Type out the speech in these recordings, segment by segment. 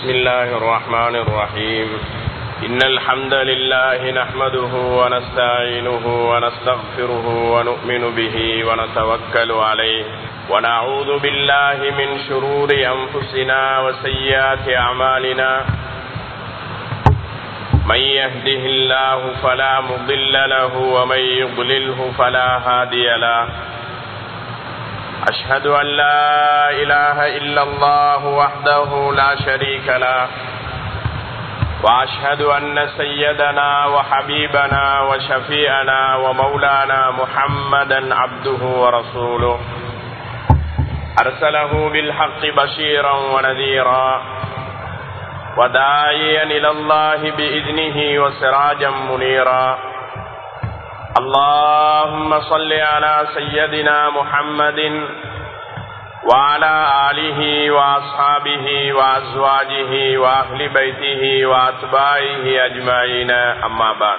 بسم الله الرحمن الرحيم إن الحمد لله نحمده ونستعينه ونستغفره ونؤمن به ونتوكل عليه ونعوذ بالله من شرور أنفسنا وسيئات أعمالنا من يهده الله فلا مضل له ومن يضلله فلا هادي له أشهد أن لا إله إلا الله وحده لا شريك له وأشهد أن سيدنا وحبيبنا وشفيئنا ومولانا محمدا عبده ورسوله أرسله بالحق بشيرا ونذيرا وداعيا إلى الله بإذنه وسراجا منيرا اللهم صل على سيدنا محمد وعلى آله وأصحابه وأزواجه وأهل بيته وأتباعه أجمعين أما بعد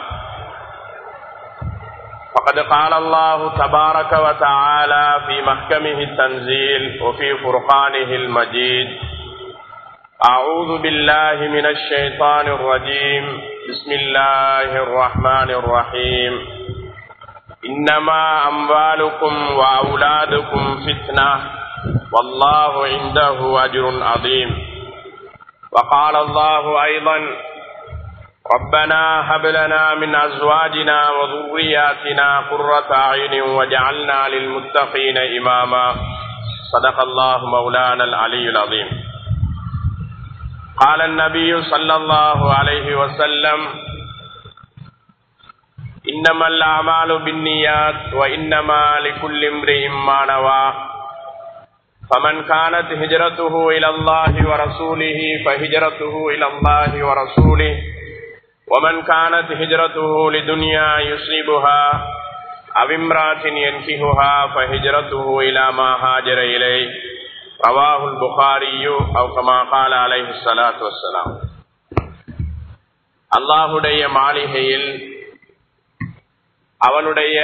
فقد قال الله تبارك وتعالى في محكمه التنزيل وفي فرقانه المجيد أعوذ بالله من الشيطان الرجيم بسم الله الرحمن الرحيم إنما أموالكم وأولادكم فتنة والله عنده أجر عظيم وقال الله أيضا ربنا هب لنا من أزواجنا وذرياتنا قرة أعين وجعلنا للمتقين إماما صدق الله مولانا العلي العظيم قال النبي صلى الله عليه وسلم إنما الأعمال بالنيات وإنما لكل امرئ ما نوى فمن كانت هجرته إلى الله ورسوله فهجرته إلى الله ورسوله ومن كانت هجرته لدنيا يصيبها أو امرأة ينكهها فهجرته إلى ما هاجر إليه رواه البخاري أو كما قال عليه الصلاة والسلام அல்லாஹுடைய மாளிகையில் அவனுடைய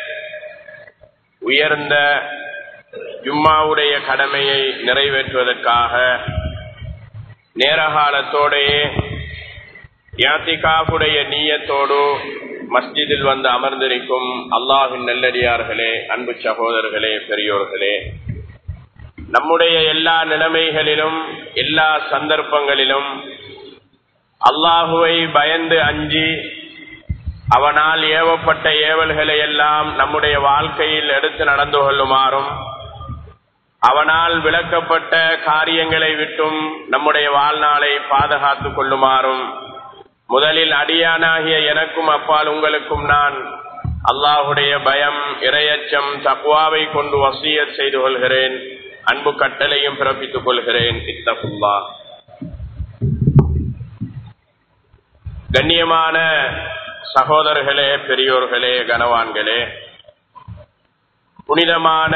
உயர்ந்த ஜும்மாவுடைய கடமையை நிறைவேற்றுவதற்காக நேரகாலத்தோடையே யாத்திகாவுடைய நீயத்தோடு மஸ்ஜிதில் வந்து அமர்ந்திருக்கும் அல்லாஹின் நல்லடியார்களே அன்பு சகோதரர்களே பெரியோர்களே நம்முடைய எல்லா நிலைமைகளிலும் எல்லா சந்தர்ப்பங்களிலும் அல்லாஹுவை பயந்து அஞ்சி அவனால் ஏவப்பட்ட ஏவல்களை எல்லாம் நம்முடைய வாழ்க்கையில் எடுத்து நடந்து கொள்ளுமாறும் அவனால் விளக்கப்பட்ட காரியங்களை விட்டும் நம்முடைய வாழ்நாளை பாதுகாத்துக் கொள்ளுமாறும் முதலில் அடியானாகிய எனக்கும் அப்பால் உங்களுக்கும் நான் அல்லாஹுடைய பயம் இரையச்சம் தக்குவாவை கொண்டு வசிய செய்து கொள்கிறேன் அன்பு கட்டளையும் பிறப்பித்துக் கொள்கிறேன் இத்தகுல்லா கண்ணியமான சகோதரர்களே பெரியோர்களே கனவான்களே புனிதமான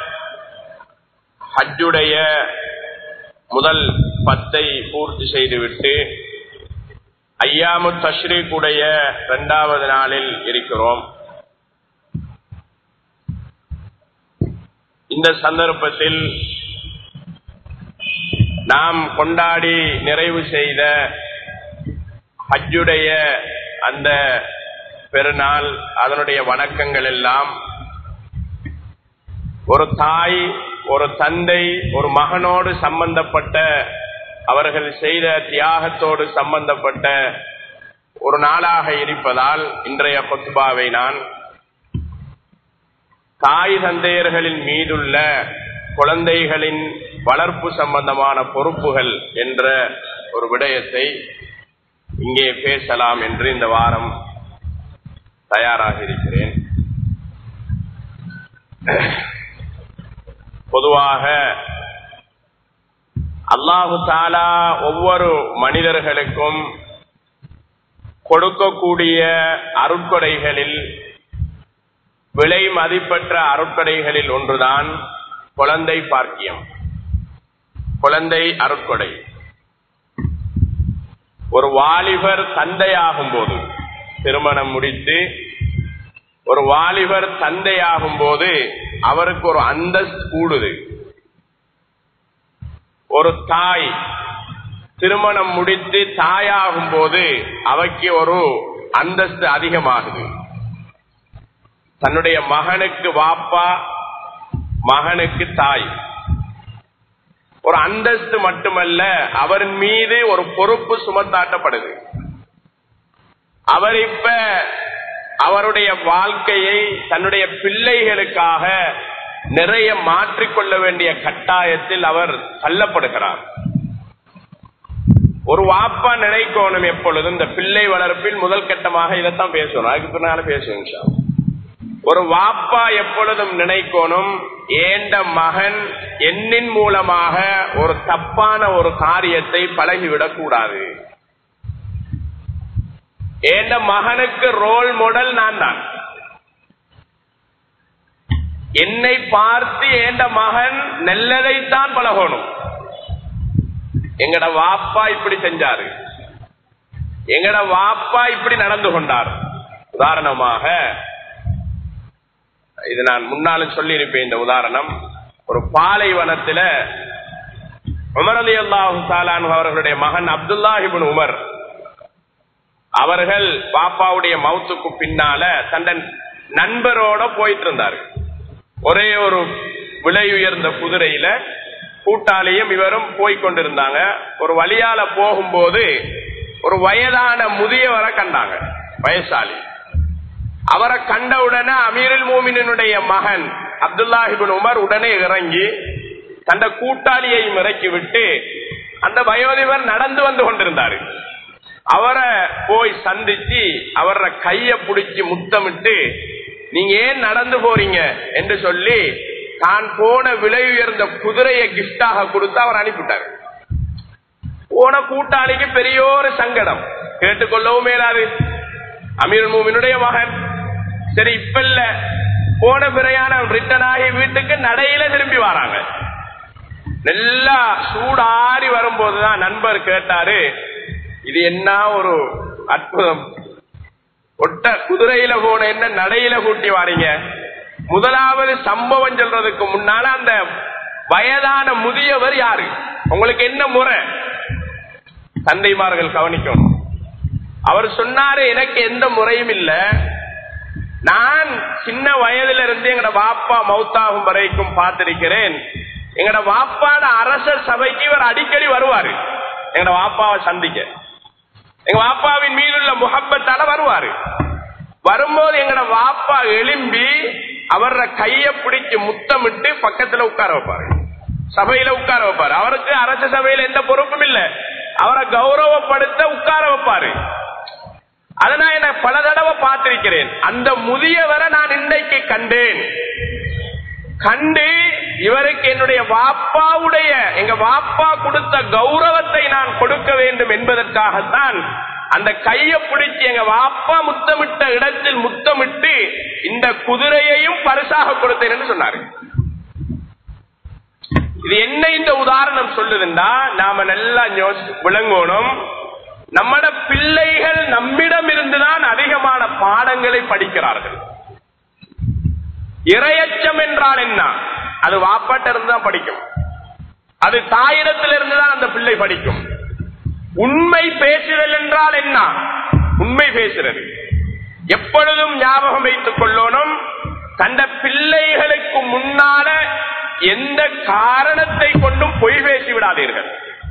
ஹஜ்ஜுடைய முதல் பத்தை பூர்த்தி செய்துவிட்டு ஐயாமு தஷ்ரீக்குடைய இரண்டாவது நாளில் இருக்கிறோம் இந்த சந்தர்ப்பத்தில் நாம் கொண்டாடி நிறைவு செய்த ஹஜ்ஜுடைய அந்த பெருநாள் அதனுடைய வணக்கங்கள் எல்லாம் ஒரு தாய் ஒரு தந்தை ஒரு மகனோடு சம்பந்தப்பட்ட அவர்கள் செய்த தியாகத்தோடு சம்பந்தப்பட்ட ஒரு நாளாக இருப்பதால் இன்றைய கொத்துபாவை நான் தாய் தந்தையர்களின் மீதுள்ள குழந்தைகளின் வளர்ப்பு சம்பந்தமான பொறுப்புகள் என்ற ஒரு விடயத்தை இங்கே பேசலாம் என்று இந்த வாரம் தயாராக இருக்கிறேன் பொதுவாக அல்லாஹு தாலா ஒவ்வொரு மனிதர்களுக்கும் கொடுக்கக்கூடிய அருட்கொடைகளில் விலை மதிப்பற்ற அருட்கொடைகளில் ஒன்றுதான் குழந்தை பார்க்கியம் குழந்தை அருட்கொடை ஒரு வாலிபர் தந்தையாகும் போது திருமணம் முடித்து ஒரு வாலிபர் தந்தையாகும் போது அவருக்கு ஒரு அந்தஸ்து கூடுது ஒரு தாய் திருமணம் முடித்து தாயாகும் போது அவைக்கு ஒரு அந்தஸ்து அதிகமாகுது தன்னுடைய மகனுக்கு வாப்பா மகனுக்கு தாய் ஒரு அந்தஸ்து மட்டுமல்ல அவரின் மீது ஒரு பொறுப்பு சுமத்தாட்டப்படுது அவர் இப்ப அவருடைய வாழ்க்கையை தன்னுடைய பிள்ளைகளுக்காக நிறைய மாற்றிக்கொள்ள வேண்டிய கட்டாயத்தில் அவர் தள்ளப்படுகிறார் ஒரு வாப்பா நினைக்கணும் எப்பொழுதும் இந்த பிள்ளை வளர்ப்பில் முதல் கட்டமாக இதைத்தான் பேசணும் அதுக்கு பின்னால பேசுவோம் ஒரு வாப்பா எப்பொழுதும் நினைக்கணும் ஏண்ட மகன் எண்ணின் மூலமாக ஒரு தப்பான ஒரு காரியத்தை பழகிவிடக் கூடாது ஏண்ட மகனுக்கு ரோல் மாடல் நான் தான் என்னை பார்த்து ஏண்ட மகன் நெல்லதைத்தான் பழகணும் எங்கட வாப்பா இப்படி செஞ்சாரு எங்கட வாப்பா இப்படி நடந்து கொண்டார் உதாரணமாக இது நான் முன்னாலும் சொல்லியிருப்பேன் இந்த உதாரணம் ஒரு பாலைவனத்துல உமரலி அல்லாஹு சாலான் அவர்களுடைய மகன் அப்துல்லாஹிபின் உமர் அவர்கள் பாப்பாவுடைய மவுத்துக்கு பின்னால தண்டன் நண்பரோட போயிட்டு இருந்தாரு ஒரே ஒரு விலை உயர்ந்த குதிரையில கூட்டாளியும் இவரும் போய்கொண்டிருந்தாங்க ஒரு வழியால போகும்போது ஒரு வயதான முதியவரை கண்டாங்க வயசாளி அவரை கண்டவுடனே அமீருல் மூமினுடைய மகன் அப்துல்லாஹிபின் உமர் உடனே இறங்கி தந்த கூட்டாளியையும் இறக்கி விட்டு அந்த வயோதிபர் நடந்து வந்து கொண்டிருந்தாரு அவரை போய் சந்திச்சு அவர கைய பிடிச்சி முத்தமிட்டு நீங்க ஏன் நடந்து போறீங்க என்று சொல்லி தான் போன விலை உயர்ந்த குதிரையை கிஃப்டாக கொடுத்து அவர் அனுப்பிட்டார் போன கூட்டாளிக்கு பெரிய ஒரு சங்கடம் கேட்டுக்கொள்ளவும் மேலாது அமீர் மூமினுடைய மகன் சரி இப்ப இல்ல போன பிரயாணம் ரிட்டர்ன் ஆகி வீட்டுக்கு நடையில திரும்பி வராங்க நல்லா சூடாரி வரும்போதுதான் நண்பர் கேட்டாரு இது என்ன ஒரு அற்புதம் ஒட்ட குதிரையில போன என்ன நடையில கூட்டி வாரீங்க முதலாவது சம்பவம் சொல்றதுக்கு முன்னால அந்த வயதான முதியவர் யாரு உங்களுக்கு என்ன முறை தந்தைமார்கள் கவனிக்கணும் அவர் சொன்னாரு எனக்கு எந்த முறையும் இல்ல நான் சின்ன வயதுல இருந்து எங்கட வாப்பா மௌத்தாகும் வரைக்கும் பார்த்திருக்கிறேன் எங்கட வாப்பாட அரச சபைக்கு இவர் அடிக்கடி வருவாரு எங்கட வாப்பாவை சந்திக்க எங்க வாப்பாவின் மீதுள்ள முகப்பத்தால வருவாரு வரும்போது எங்கட வாப்பா எலும்பி அவர கைய பிடிச்சு முத்தமிட்டு பக்கத்துல உட்கார வைப்பாரு சபையில உட்கார வைப்பாரு அவருக்கு அரச சபையில எந்த பொறுப்பும் இல்ல அவரை கௌரவப்படுத்த உட்கார வைப்பாரு அதை நான் என்ன பல தடவை பார்த்திருக்கிறேன் அந்த முதியவரை நான் இன்றைக்கு கண்டேன் கண்டு இவருக்கு என்னுடைய வாப்பாவுடைய எங்க வாப்பா கொடுத்த கௌரவத்தை நான் கொடுக்க வேண்டும் என்பதற்காகத்தான் அந்த கைய பிடிச்சு எங்க வாப்பா முத்தமிட்ட இடத்தில் முத்தமிட்டு இந்த குதிரையையும் பரிசாக கொடுத்தேன் என்று சொன்னாரு இது என்ன இந்த உதாரணம் சொல்லுதுன்னா நாம நல்லா விளங்கணும் நம்மட பிள்ளைகள் நம்மிடம் இருந்துதான் அதிகமான பாடங்களை படிக்கிறார்கள் இரையச்சம் என்றால் என்ன அது வாப்பாட்ட இருந்து தான் படிக்கும் அது தாயிடத்திலிருந்து தான் அந்த பிள்ளை படிக்கும் உண்மை பேசுதல் என்றால் என்ன உண்மை பேசுறது எப்பொழுதும் ஞாபகம் வைத்துக் கொள்ளணும் தந்த பிள்ளைகளுக்கு முன்னால எந்த காரணத்தை கொண்டும் பொய் பேசி விடாதீர்கள்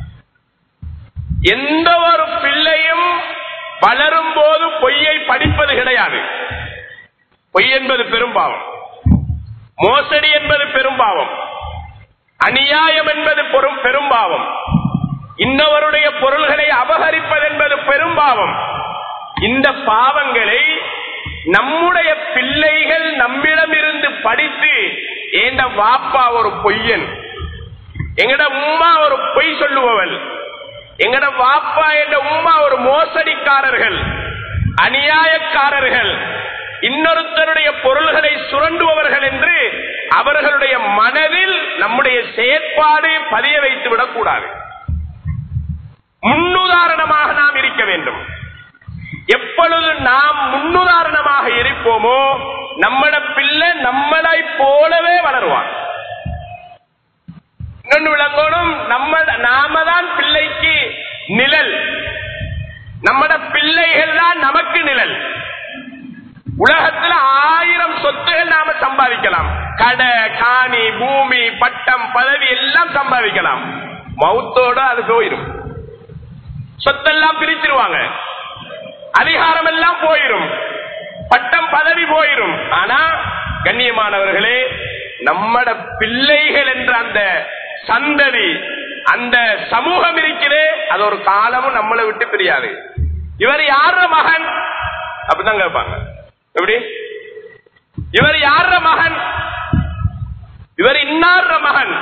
எந்த ஒரு பிள்ளையும் வளரும் போது பொய்யை படிப்பது கிடையாது பொய் என்பது பெரும்பாவம் மோசடி என்பது பெரும்பாவம் அநியாயம் என்பது பெரும்பாவம் இன்னவருடைய பொருள்களை அபகரிப்பது என்பது பெரும்பாவம் இந்த பாவங்களை நம்முடைய பிள்ளைகள் நம்மிடமிருந்து படித்து ஏண்ட வாப்பா ஒரு பொய்யன் எங்கட உம்மா ஒரு பொய் சொல்லுபவள் எங்கட வாப்பா என்ற உம்மா ஒரு மோசடிக்காரர்கள் அநியாயக்காரர்கள் இன்னொருத்தருடைய பொருள்களை சுரண்டுபவர்கள் என்று அவர்களுடைய மனதில் நம்முடைய செயற்பாடு பதிய வைத்து விடக்கூடாது முன்னுதாரணமாக நாம் இருக்க வேண்டும் எப்பொழுது நாம் முன்னுதாரணமாக இருப்போமோ நம்மட பிள்ளை நம்மளை போலவே வளருவான் இன்னொன்று விளங்கணும் நம்ம நாம தான் பிள்ளைக்கு நிழல் நம்மட பிள்ளைகள் தான் நமக்கு நிழல் உலகத்துல ஆயிரம் சொத்துகள் நாம சம்பாதிக்கலாம் கடை காணி பூமி பட்டம் பதவி எல்லாம் சம்பாதிக்கலாம் மவுத்தோட அது போயிடும் சொத்தெல்லாம் பிரிச்சிருவாங்க அதிகாரம் எல்லாம் போயிரும் பட்டம் பதவி போயிரும் ஆனா கண்ணியமானவர்களே நம்மட பிள்ளைகள் என்ற அந்த சந்ததி அந்த சமூகம் இருக்கிறே அது ஒரு காலமும் நம்மளை விட்டு பிரியாது இவர் யார மகன் அப்படிதான் கேட்பாங்க எப்படி இவர் யார மகன் இவர் இன்னார மகன்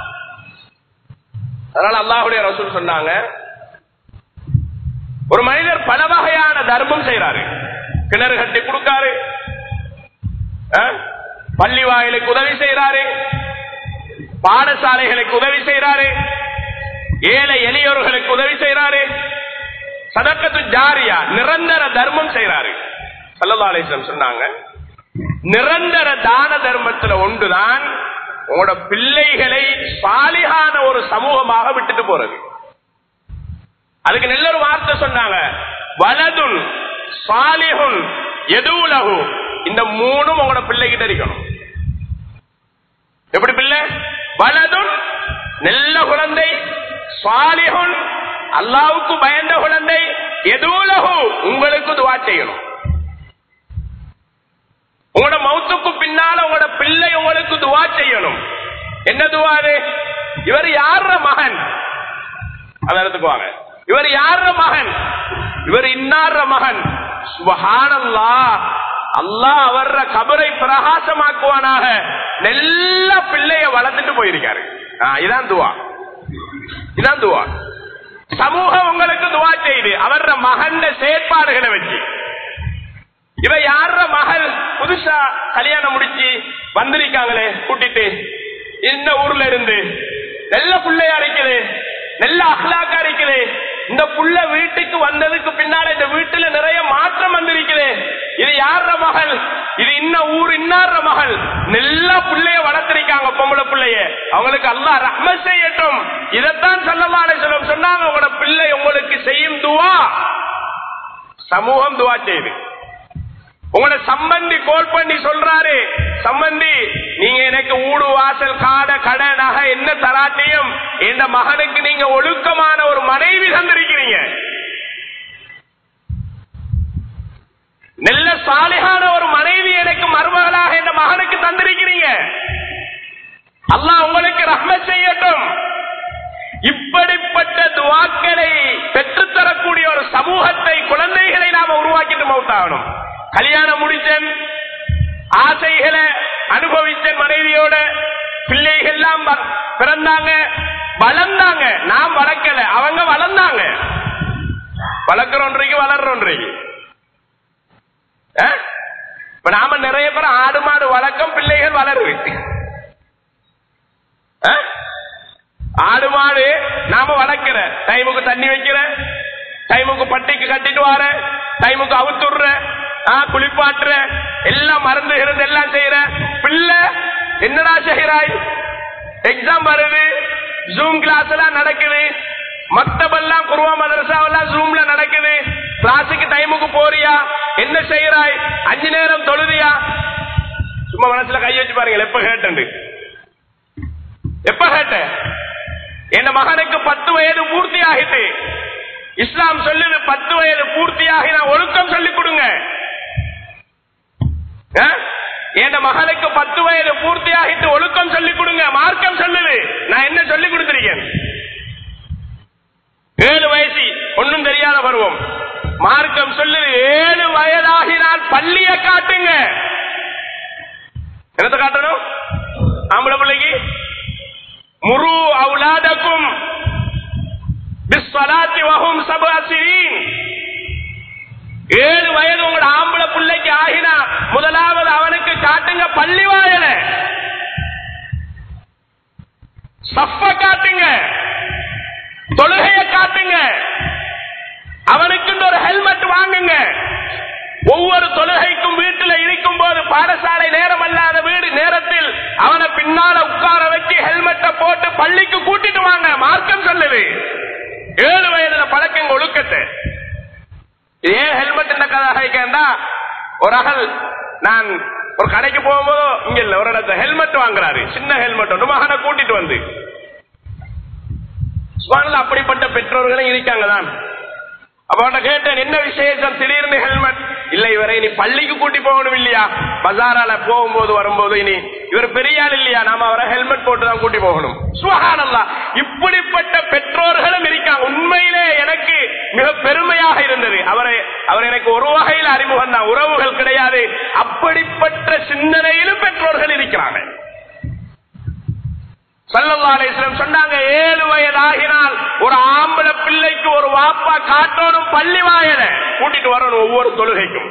அதனால அல்லாஹுடைய ரசூல் சொன்னாங்க ஒரு மனிதர் பல வகையான தர்மம் செய்யறாரு கிணறு கட்டி கொடுக்காரு பள்ளி வாயிலுக்கு உதவி செய்யறாரு பாடசாலைகளுக்கு உதவி செய்யறாரு ஏழை எளியோர்களுக்கு உதவி செய்யறாரு சதக்கத்து ஜாரியா நிரந்தர தர்மம் செய்யறாரு சல்லதாலேஸ்வரம் சொன்னாங்க நிரந்தர தான தர்மத்துல ஒன்றுதான் உங்களோட பிள்ளைகளை சாலிகான ஒரு சமூகமாக விட்டுட்டு போறது அதுக்கு நல்ல ஒரு வார்த்தை சொன்னாங்க வலதுன் சாலிகுன் எதுவுலகு இந்த மூணும் உங்களோட பிள்ளைகிட்ட இருக்கணும் எப்படி பிள்ளை வலதுன் நல்ல குழந்தை சாலிகுன் அல்லாவுக்கு பயந்த குழந்தை எதுவுலகு உங்களுக்கு துவா செய்யணும் உங்களோட மௌத்துக்கு பின்னால உங்களோட பிள்ளை உங்களுக்கு துவா செய்யணும் என்ன துவாரு இவர் யார மகன் அதை எடுத்துக்குவாங்க இவர் யார மகன் இவர் இன்னார மகன் சுபஹானல்லா அல்லாஹ் அவர கபரை பிரகாசமாக்குவானாக நல்ல பிள்ளைய வளர்த்துட்டு போயிருக்காரு இதான் துவா இதான் துவா சமூகம் உங்களுக்கு துவா செய்து அவர மகன் செயற்பாடுகளை வச்சு இவ யார மகள் புதுசா கல்யாணம் முடிச்சு வந்திருக்காங்களே கூட்டிட்டு இந்த ஊர்ல இருந்து நல்ல பிள்ளையா இருக்குது நல்ல அஹ்லாக்கா இருக்குது இந்த புள்ள வீட்டுக்கு வந்ததுக்கு பின்னால இந்த வீட்டுல நிறைய மாற்றம் வந்திருக்குது இது யார மகள் இது இன்ன ஊர் இன்னார மகள் நல்ல பிள்ளைய வளர்த்திருக்காங்க பொம்பளை பிள்ளைய அவங்களுக்கு அல்லாஹ் ரஹ்மத் செய்யட்டும் இதைத்தான் சொல்லலாம் சொல்லும் சொன்னாங்க உங்களோட பிள்ளை உங்களுக்கு செய்யும் துவா சமூகம் துவா செய்யுது உங்களோட சம்பந்தி கோல் பண்ணி சொல்றாரு சம்பந்தி நீங்க எனக்கு ஊடு வாசல் காட கடை நகை என்ன தராட்டியும் எந்த மகனுக்கு நீங்க ஒழுக்கமான ஒரு மனைவி தந்திருக்கிறீங்க நல்ல சாலிகான ஒரு மனைவி எனக்கு மருமகளாக இந்த மகனுக்கு தந்திருக்கிறீங்க அல்லாஹ் உங்களுக்கு ரஹ்மத் செய்யட்டும் இப்படிப்பட்ட துவாக்களை பெற்றுத்தரக்கூடிய ஒரு சமூகத்தை குழந்தைகளை நாம உருவாக்கிட்டு மௌத்தாகணும் கல்யாணம் முடிச்சேன் ஆசைகளை அனுபவிச்சேன் மனைவியோட பிள்ளைகள் எல்லாம் பிறந்தாங்க வளர்ந்தாங்க நாம் வளர்க்கல அவங்க வளர்ந்தாங்க வளர்க்கிறோன்றைக்கு வளர்றோன்றைக்கு இப்ப நாம நிறைய பேர் ஆடு மாடு வளர்க்கம் பிள்ளைகள் வளருது ஆடு மாடு நாம வளர்க்கிற டைமுக்கு தண்ணி வைக்கிற டைமுக்கு பட்டிக்கு கட்டிட்டு வர டைமுக்கு அவுத்துடுற குளிப்பாட்டுற எல்லாம் மறந்து இருந்து எல்லாம் செய்யற பிள்ளை என்னடா செய்கிறாய் எக்ஸாம் வருது ஜூம் கிளாஸ் எல்லாம் நடக்குது மக்தபெல்லாம் குருவா மதரசா எல்லாம் ஜூம்ல நடக்குது கிளாஸுக்கு டைமுக்கு போறியா என்ன செய்யறாய் அஞ்சு நேரம் தொழுதியா சும்மா மனசுல கை வச்சு பாருங்க எப்ப கேட்டு எப்ப கேட்ட என் மகனுக்கு பத்து வயது பூர்த்தி ஆகிட்டு இஸ்லாம் சொல்லுது பத்து வயது பூர்த்தியாகி நான் ஒழுக்கம் சொல்லிக் கொடுங்க என் மகளுக்கு பத்து வயது பூர்த்தி ஆகிட்டு ஒழுக்கம் சொல்லிக் கொடுங்க மார்க்கம் சொல்லுது நான் என்ன சொல்லிக் கொடுத்திருக்கேன் ஏழு வயசு ஒன்னும் தெரியாத பருவம் மார்க்கம் சொல்லுது ஏழு வயதாகினால் பள்ளிய காட்டுங்க என்னத்தை காட்டணும் ஆம்பளை பிள்ளைக்கு முரு அவுலாதக்கும் பிஸ்வலாத்தி வகும் சபாசிரீன் ஏழு வயது உங்களோட ஆம்பளை பிள்ளைக்கு ஆகினா முதலாவது அவனுக்கு காட்டுங்க பள்ளி வாயல சஃப காட்டுங்க தொழுகைய காட்டுங்க அவனுக்கு ஒரு ஹெல்மெட் வாங்குங்க ஒவ்வொரு தொழுகைக்கும் வீட்டில் இருக்கும் போது பாடசாலை நேரம் அல்லாத வீடு நேரத்தில் அவனை பின்னால உட்கார வச்சு ஹெல்மெட்டை போட்டு பள்ளிக்கு கூட்டிட்டு வாங்க மார்க்கம் சொல்லுது ஏழு வயதுல பழக்கங்க ஒழுக்கத்தை இது ஏன் ஹெல்மெட் இந்த கதை கேட்டா ஒரு அகல் நான் ஒரு கடைக்கு போகும்போது இங்க இல்ல ஒரு இடத்துல ஹெல்மெட் வாங்குறாரு சின்ன ஹெல்மெட் ஒன்று மகனை கூட்டிட்டு வந்து சுபான்ல அப்படிப்பட்ட பெற்றோர்களும் இருக்காங்க தான் அப்ப அவன்கிட்ட கேட்டேன் என்ன விசேஷம் திடீர்னு ஹெல்மெட் இல்ல இவரை இனி பள்ளிக்கு கூட்டி போகணும் இல்லையா பஜாரால போகும்போது வரும்போது இனி இவர் பெரிய ஆள் இல்லையா நாம அவரை ஹெல்மெட் போட்டு தான் கூட்டி போகணும் சுகானல்லா இப்படிப்பட்ட பெற்றோர்களும் இருக்காங்க உண்மையிலே எனக்கு மிக பெருமையாக இருந்தது அவரை அவர் எனக்கு ஒரு வகையில் அறிமுகம் தான் உறவுகள் கிடையாது அப்படிப்பட்ட சிந்தனையிலும் பெற்றோர்கள் இருக்கிறாங்க சல்லல்லா அலிஸ்லம் சொன்னாங்க ஏழு வயது ஆகினால் ஒரு ஆம்பளை பிள்ளைக்கு ஒரு வாப்பா காட்டோனும் பள்ளி வாயல கூட்டிட்டு வரணும் ஒவ்வொரு தொழுகைக்கும்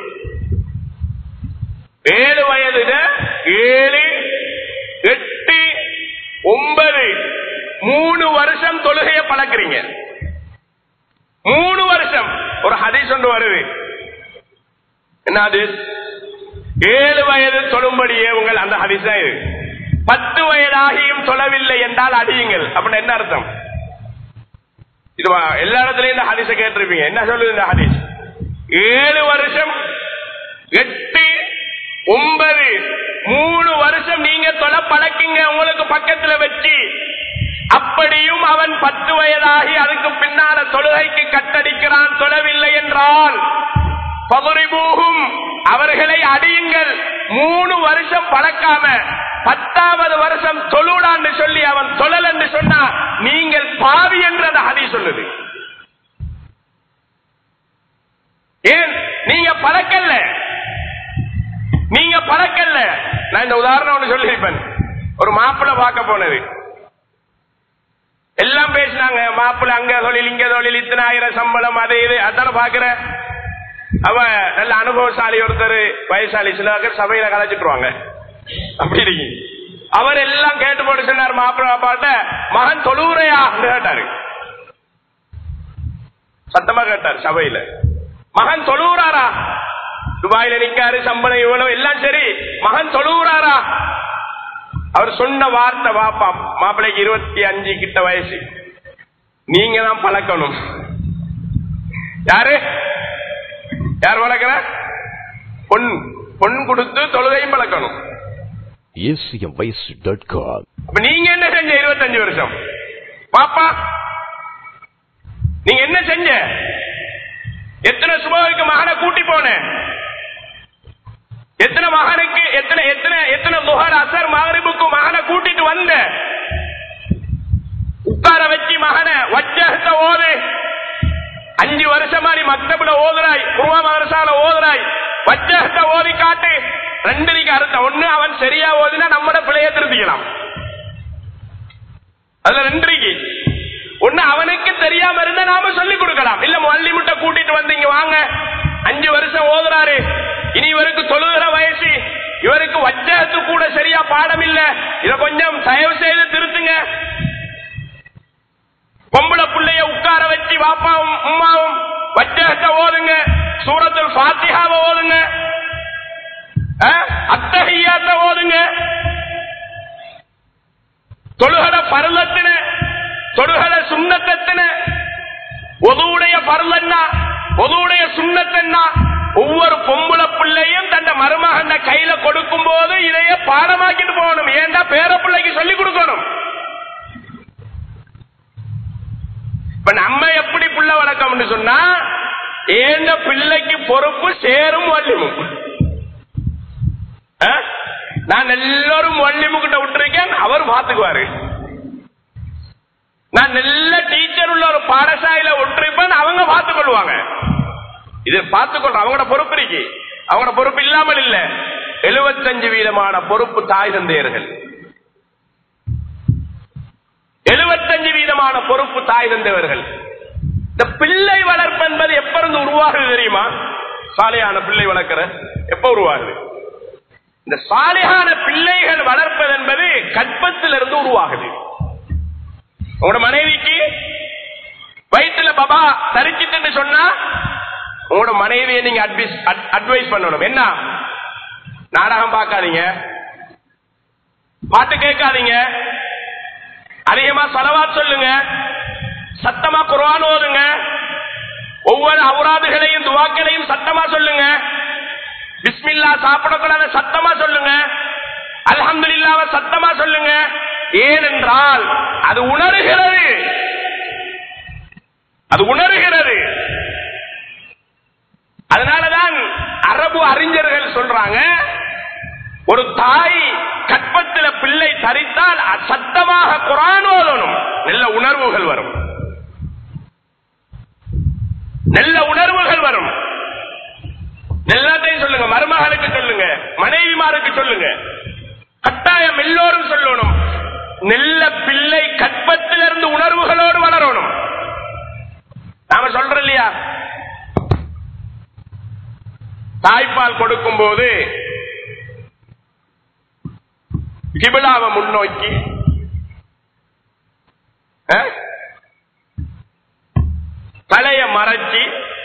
ஏழு வயது ஏழு எட்டு ஒன்பது மூணு வருஷம் தொழுகைய பழக்கிறீங்க மூணு வருஷம் ஒரு ஹதீஸ் ஒன்று வருது என்னது ஏழு வயது தொழும்படியே உங்கள் அந்த ஹதீஸ் தான் இது பத்து வயதாகியும் தொழவில்லை என்றால் அடியுங்கள் அப்படின்னு என்ன அர்த்தம் இது வா- எல்லா இடத்துலயும் இந்த ஹதீஸ கேட்டிருப்பீங்க என்ன சொல்லுது இந்த ஹதீஸ் ஏழு வருஷம் எட்டு ஒன்பது மூணு வருஷம் நீங்க தொலை பழக்குங்க உங்களுக்கு பக்கத்துல வச்சு அப்படியும் அவன் பத்து வயதாகி அதுக்கு பின்னால தொழுகைக்கு கட்டடிக்கிறான் தொழவில்லை என்றால் பகுரிபூகும் அவர்களை அடியுங்கள் மூணு வருஷம் பழக்காம பத்தாவது வருஷம் தொழுடான்னு சொல்லி அவன் தொழல் என்று சொன்னா நீங்கள் பாவி என்று அந்த ஹதி சொல்லுது ஏன் நீங்க பழக்கல்ல நீங்க பழக்கல்ல நான் இந்த உதாரணம் ஒன்று சொல்லியிருப்பேன் ஒரு மாப்பிள்ளை பார்க்க போனது எல்லாம் பேசினாங்க மாப்பிள்ளை அங்க தொழில் இங்க தொழில் இத்தனை ஆயிரம் சம்பளம் அது இது அதான பாக்குற அவ நல்ல அனுபவசாலி ஒருத்தர் வயசாலி சில பேர் சபையில கலைச்சிட்டுருவாங்க அப்படி இருக்கு அவர் எல்லாம் கேட்டு போட்டு சொன்னார் மாப்பிள்ளை பாப்பாட்ட மகன் தொழுவுரையா கேட்டாரு சத்தமா கேட்டார் சபையில மகன் தொழுவுறாரா துபாயில நிக்காரு சம்பளம் இவ்வளவு எல்லாம் சரி மகன் தொழுவுறாரா அவர் சொன்ன வார்த்தை வாப்பா மாப்பிள்ளைக்கு இருபத்தி அஞ்சு கிட்ட வயசு நீங்க தான் பழக்கணும் யாரு யார் வளர்க்கிற பொன் பொன் கொடுத்து தொழுகையும் பழக்கணும் acmvoice.com. அப்ப நீங்க என்ன செஞ்ச இருபத்தஞ்சு வருஷம் பாப்பா நீங்க என்ன செஞ்ச எத்தனை சுபாவுக்கு மகனை கூட்டி போன எத்தனை மகனுக்கு எத்தனை எத்தனை எத்தனை முகர் அசர் மகரிபுக்கு மகனை கூட்டிட்டு வந்த உட்கார வச்சு மகனை வச்சகத்தை ஓது அஞ்சு வருஷமா நீ மக்தபுல ஓதுறாய் குருவா மதரசால ஓதுறாய் வச்சகத்தை ஓதி காட்டு ரெண்டு நீங்க அர்த்தம் ஒண்ணு அவன் சரியா ஓதினா நம்மட பிழைய திருத்திக்கலாம் அதுல ரெண்டு இருக்கு ஒண்ணு அவனுக்கு தெரியாம இருந்தா நாம சொல்லி கொடுக்கலாம் இல்ல மல்லி முட்டை கூட்டிட்டு வந்து இங்க வாங்க அஞ்சு வருஷம் ஓதுறாரு இனி இவருக்கு தொழுகிற வயசு இவருக்கு வச்சகத்து கூட சரியா பாடம் இல்ல இத கொஞ்சம் தயவு செய்து திருத்துங்க பொம்பளை புள்ளைய உட்கார வச்சு வாப்பாவும் உம்மாவும் வச்சகத்தை ஓதுங்க சூரத்தில் ஃபாத்திஹாவை ஓதுங்க அத்தகையாத்த ஓதுங்க தொழுகட பருளத்தின தொழுகட சுண்ணத்தத்தின ஒதுவுடைய பருளன்னா ஒதுவுடைய சுண்ணத்தன்னா ஒவ்வொரு பொம்புல பிள்ளையும் தந்த மருமகன் கையில கொடுக்கும் போது இதைய பாடமாக்கிட்டு போகணும் ஏண்டா பேர பிள்ளைக்கு சொல்லி கொடுக்கணும் இப்ப நம்ம எப்படி புள்ள வளர்க்கம்னு சொன்னா ஏந்த பிள்ளைக்கு பொறுப்பு சேரும் வள்ளிமும் ஆ? நான் எல்லாரும் வள்ளிமு கிட்ட விட்டுருக்கேன் அவர் பாத்துக்குவாரு நான் நல்ல டீச்சர் உள்ள ஒரு பாடசாலையில விட்டுருப்பேன் அவங்க பார்த்துக் கொள்வாங்க இது பார்த்துக்கொள்ற அவங்களோட பொறுப்பு இருக்கு அவங்களோட பொறுப்பு இல்லாமல் இல்ல எழுபத்தஞ்சு வீதமான பொறுப்பு தாய் தந்தையர்கள் எழுபத்தஞ்சு வீதமான பொறுப்பு தாய் தந்தையர்கள் இந்த பிள்ளை வளர்ப்பு என்பது எப்ப இருந்து உருவாகுது தெரியுமா சாலையான பிள்ளை வளர்க்கிற எப்ப உருவாகுது இந்த சாலையான பிள்ளைகள் வளர்ப்பது என்பது கற்பத்திலிருந்து உருவாகுது உங்களோட மனைவிக்கு வயிற்றுல பாபா தரிச்சிட்டு சொன்னா உங்களோட மனைவியை நீங்க அட்வைஸ் அட்வைஸ் பண்ணணும் என்ன நாடகம் பார்க்காதீங்க பாட்டு கேட்காதீங்க அதிகமா செலவாத் சொல்லுங்க சத்தமா குர்ஆன் ஓதுங்க ஒவ்வொரு அவுராதுகளையும் துவாக்களையும் சத்தமா சொல்லுங்க பிஸ்மில்லா சாப்பிடக்கூடாத சத்தமா சொல்லுங்க அல்ஹம்துலில்லாஹ்வ சத்தமா சொல்லுங்க ஏனென்றால் அது உணர்கிறது அது உணர்கிறது அதனாலதான் அரபு அறிஞர்கள் சொல்றாங்க ஒரு தாய் கற்பத்தில் பிள்ளை தரித்தால் அ- சத்தமாக குரான் ஓதணும் நல்ல உணர்வுகள் வரும் நல்ல உணர்வுகள் வரும் எல்லாத்தையும் சொல்லுங்க மருமகளுக்கு சொல்லுங்க மனைவிமாருக்கு சொல்லுங்க கட்டாயம் எல்லோரும் சொல்லணும் நல்ல பிள்ளை கற்பத்திலிருந்து உணர்வுகளோடு வளரணும் நாம சொல்றோம் இல்லையா தாய்ப்பால் கொடுக்கும் போது கிபிலாவை முன்னோக்கி அஹ், தலைய மறைச்சி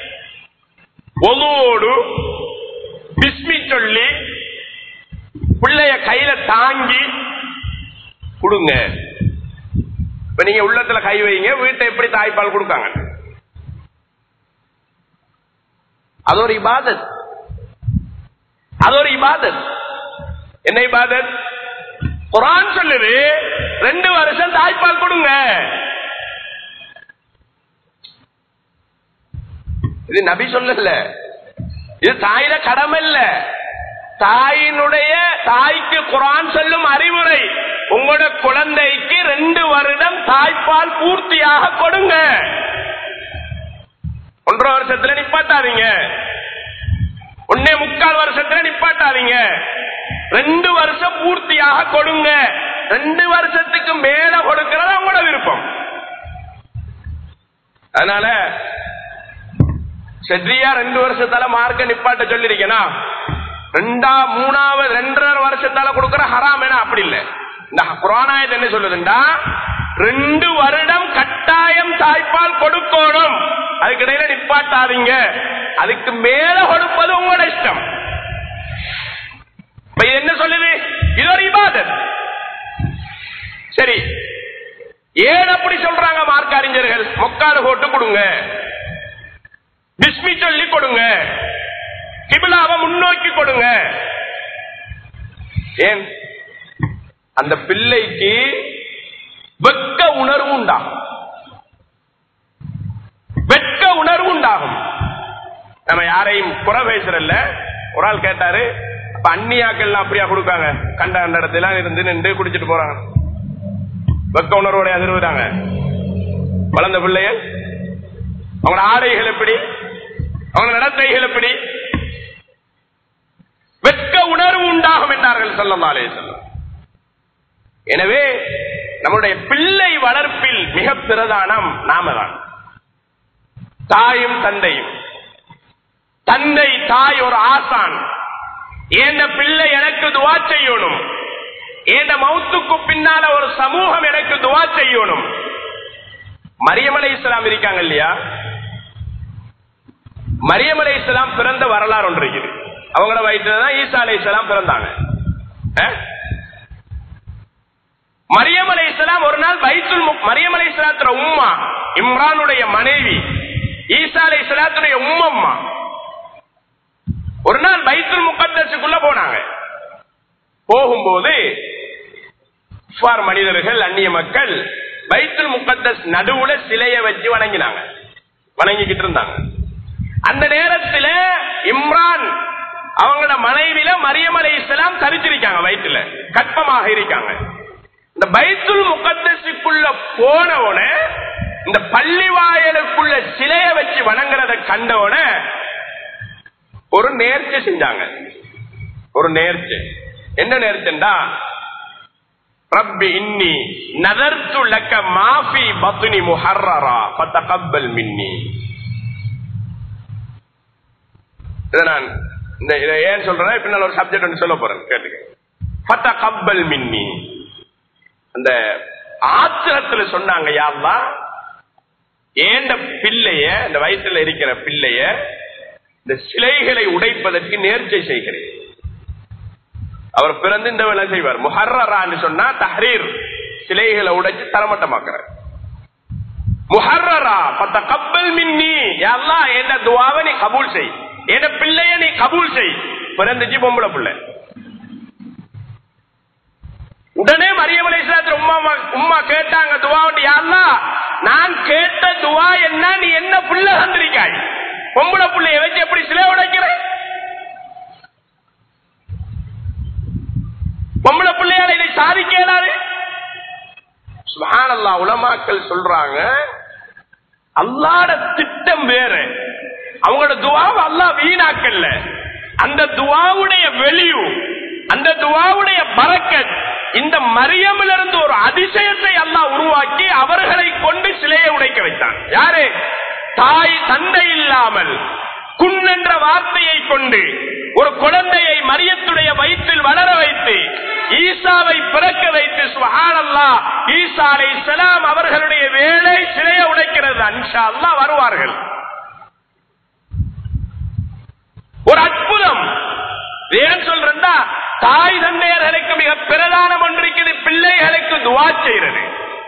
ஒதுவோடு பிஸ்மி சொல்லி பிள்ளைய கையில தாங்கி கொடுங்க இப்ப நீங்க உள்ளத்துல கை வைங்க வீட்டை எப்படி தாய்ப்பால் கொடுக்காங்க அது ஒரு இபாதத் அது ஒரு இபாதத் என்ன இபாதத் குரான் சொல்லுது ரெண்டு வருஷம் தாய்ப்பால் கொடுங்க இது நபி சொல்லல இது தாயில கடமை இல்ல தாயினுடைய தாய்க்கு குரான் சொல்லும் அறிவுரை உங்களோட குழந்தைக்கு ரெண்டு வருடம் தாய்ப்பால் பூர்த்தியாக கொடுங்க ஒன்றரை வருஷத்துல நிப்பாட்டாதீங்க ஒன்னே முக்கால் வருஷத்துல நிப்பாட்டாதீங்க ரெண்டு வருஷம் பூர்த்தியாக கொடுங்க ரெண்டு வருஷத்துக்கு மேல கொடுக்கிறது அவங்களோட விருப்பம் அதனால செட்ரியா ரெண்டு வருஷத்தால மார்க்க நிப்பாட்ட சொல்லிருக்கேனா ரெண்டா மூணாவது ரெண்டரை வருஷத்தால கொடுக்கிற ஹராம் என அப்படி இல்ல இந்த புராணாயத்தை என்ன சொல்லுதுண்டா ரெண்டு வருடம் கட்டாயம் தாய்ப்பால் கொடுக்கணும் அதுக்கு இடையில நிப்பாட்டாதீங்க அதுக்கு மேல கொடுப்பது உங்களோட இஷ்டம் இப்ப இது என்ன சொல்லுது இது ஒரு இபாதத் சரி ஏன் அப்படி சொல்றாங்க மார்க்க அறிஞர்கள் மொக்காடு போட்டு கொடுங்க பிஸ்மி சொல்லி கொடுங்க கிபிலாவை முன்னோக்கி கொடுங்க ஏன் அந்த பிள்ளைக்கு வெக்க உணர்வு உண்டாகும் வெட்க உணர்வு உண்டாகும் நம்ம யாரையும் குறை பேசுறல்ல ஒரு ஆள் கேட்டாரு அப்ப அந்நியாக்கள் அப்படியா கொடுக்காங்க கண்ட கண்ட இடத்துல இருந்து நின்று குடிச்சிட்டு போறாங்க வெக்க உணர்வோட அதிர்வுறாங்க வளர்ந்த பிள்ளைகள் அவங்களோட ஆடைகள் எப்படி அவங்க நடத்தைகள் எப்படி வெட்க உணர்வு உண்டாகும் என்றார்கள் சொல்லமாலே சொல்லும் எனவே நம்முடைய பிள்ளை வளர்ப்பில் மிக பிரதானம் நாம தான் தாயும் தந்தையும் தந்தை தாய் ஒரு ஆசான் ஏந்த பிள்ளை எனக்கு துவா செய்யணும் ஏந்த மௌத்துக்கு பின்னால ஒரு சமூகம் எனக்கு துவா செய்யணும் மரியமலை இஸ்லாம் இருக்காங்க இல்லையா மரியமலை இஸ்லாம் பிறந்த வரலாறு ஒன்று இருக்குது அவங்களோட வயிற்றுல தான் ஈசா அலை இஸ்லாம் பிறந்தாங்க அஹ்? மரியம் அலை இஸ்லாம் ஒரு நாள் பைத்துல் முக்- மரியம் அலை இஸ்லாத்துல உம்மா இம்ரானுடைய மனைவி ஈசா அலை இஸ்லாத்துடைய உம்மம்மா ஒரு நாள் பைத்துல் முக்கத்தசுக்குள்ள போனாங்க போகும்போது குஃபார் மனிதர்கள் அந்நிய மக்கள் பைத்துல் முக்கத்தஸ் நடுவுல சிலைய வச்சு வணங்கினாங்க வணங்கிக்கிட்டு இருந்தாங்க அந்த நேரத்துல இம்ரான் அவங்களோட மனைவில மரியம் அலை இஸ்லாம் தரிச்சிருக்காங்க வயிற்றுல கற்பமாக இருக்காங்க இந்த பைத்துல் முகத்தசுக்குள்ள போனவன இந்த பள்ளி வாயலுக்குள்ள சிலைய வச்சு வணங்குறத கண்டவன ஒரு நேர்ச்சி செஞ்சாங்க ஒரு நேர்ச்சி என்ன நேர்ச்சண்டா ரப்பி இன்னி நதர்த்து லக்க மாஃபி பத்னி முஹர்ரரா ஃபதகப்பல் மின்னி இதை நான் இந்த இதை ஏன் சொல்றேன் பின்னால் ஒரு சப்ஜெக்ட் ஒன்று சொல்ல போறேன் கேட்டுக்க ஃபதகப்பல் மின்னி அந்த ஆத்திரத்துல சொன்னாங்க யாருலா ஏண்ட பிள்ளைய இந்த வயிற்றுல இருக்கிற பிள்ளைய இந்த சிலைகளை உடைப்பதற்கு நேர்ச்சை செய்கிறேன் அவர் பிறந்து இந்த வேலை செய்வார் முஹர்ரான்னு சொன்னா தஹரீர் சிலைகளை உடைச்சு தரமட்டமாக்குற முஹர்ரரா பத்த கப்பல் மின்னி எல்லாம் என்ன துவாவை நீ கபூல் செய் என்ன பிள்ளைய நீ கபூல் செய் பிறந்துச்சு பொம்பளை பிள்ளை உடனே மரியம் அலைஹிஸ்ஸலாத்து உம்மா உம்மா கேட்டாங்க துவா யாருலா நான் கேட்ட துவா என்ன நீ என்ன பிள்ளை தந்திருக்காய் பொம்பளை பிள்ளைய வச்சு எப்படி சிலை உடைக்கிற பொம்பளை பிள்ளையால இதை சாதிக்க இயலாது சுபஹானல்லாஹ் உலமாக்கள் சொல்றாங்க அல்லாட திட்டம் வேற அவங்களோட துவாவை அல்லாஹ் வீணாக்கல்ல அந்த துவாவுடைய வெளியு அந்த துவாவுடைய பறக்கத் இந்த மரியமிலிருந்து ஒரு அதிசயத்தை அல்லாஹ் உருவாக்கி அவர்களை கொண்டு சிலையை உடைக்க வைத்தான் யாரு தாய் தந்தை இல்லாமல் குன் என்ற வார்த்தையை கொண்டு ஒரு குழந்தையை மரியத்துடைய வயிற்றில் வளர வைத்து ஈசாவை பிறக்க வைத்து சுஹானல்லா ஈசா அலை சலாம் அவர்களுடைய வேலை சிலையை உடைக்கிறது அன்ஷா அல்லா வருவார்கள் ஒரு அற்புதம் ஏன் சொல்றா தாய் தந்தையர்களுக்கு மிக பிரதானம் ஒன்று இருக்குது பிள்ளைகளுக்கு துவா செய்யறது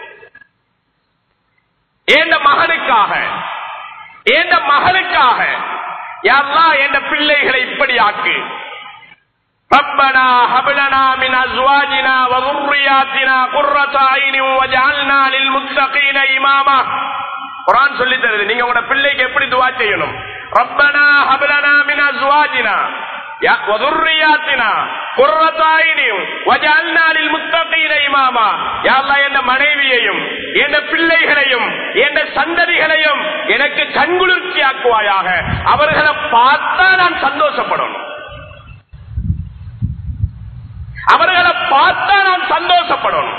ஏந்த மகனுக்காக ஏந்த மகளுக்காக யாரெல்லாம் என்ற பிள்ளைகளை இப்படி ஆக்கு ربنا هب لنا من ازواجنا وذرياتنا قرة اعين واجعلنا للمتقين اماما குர்ஆன் சொல்லி தருது நீங்க உங்களோட பிள்ளைக்கு எப்படி துவா செய்யணும் ரப்பனா ஹப்லனா மின் அஸ்வாஜினா வதுர்ரியாத்தினா குர்ரத்தாயினியும் வஜஅல்னா லில்முத்தகீன இமாமா யா அல்லாஹ் என் மனைவியையும் என் பிள்ளைகளையும் என் சந்ததிகளையும் எனக்கு கண்குளிர்ச்சி ஆக்குவாயாக அவர்களை பார்த்தா நான் சந்தோஷப்படணும் அவர்களை பார்த்தா நான் சந்தோஷப்படணும்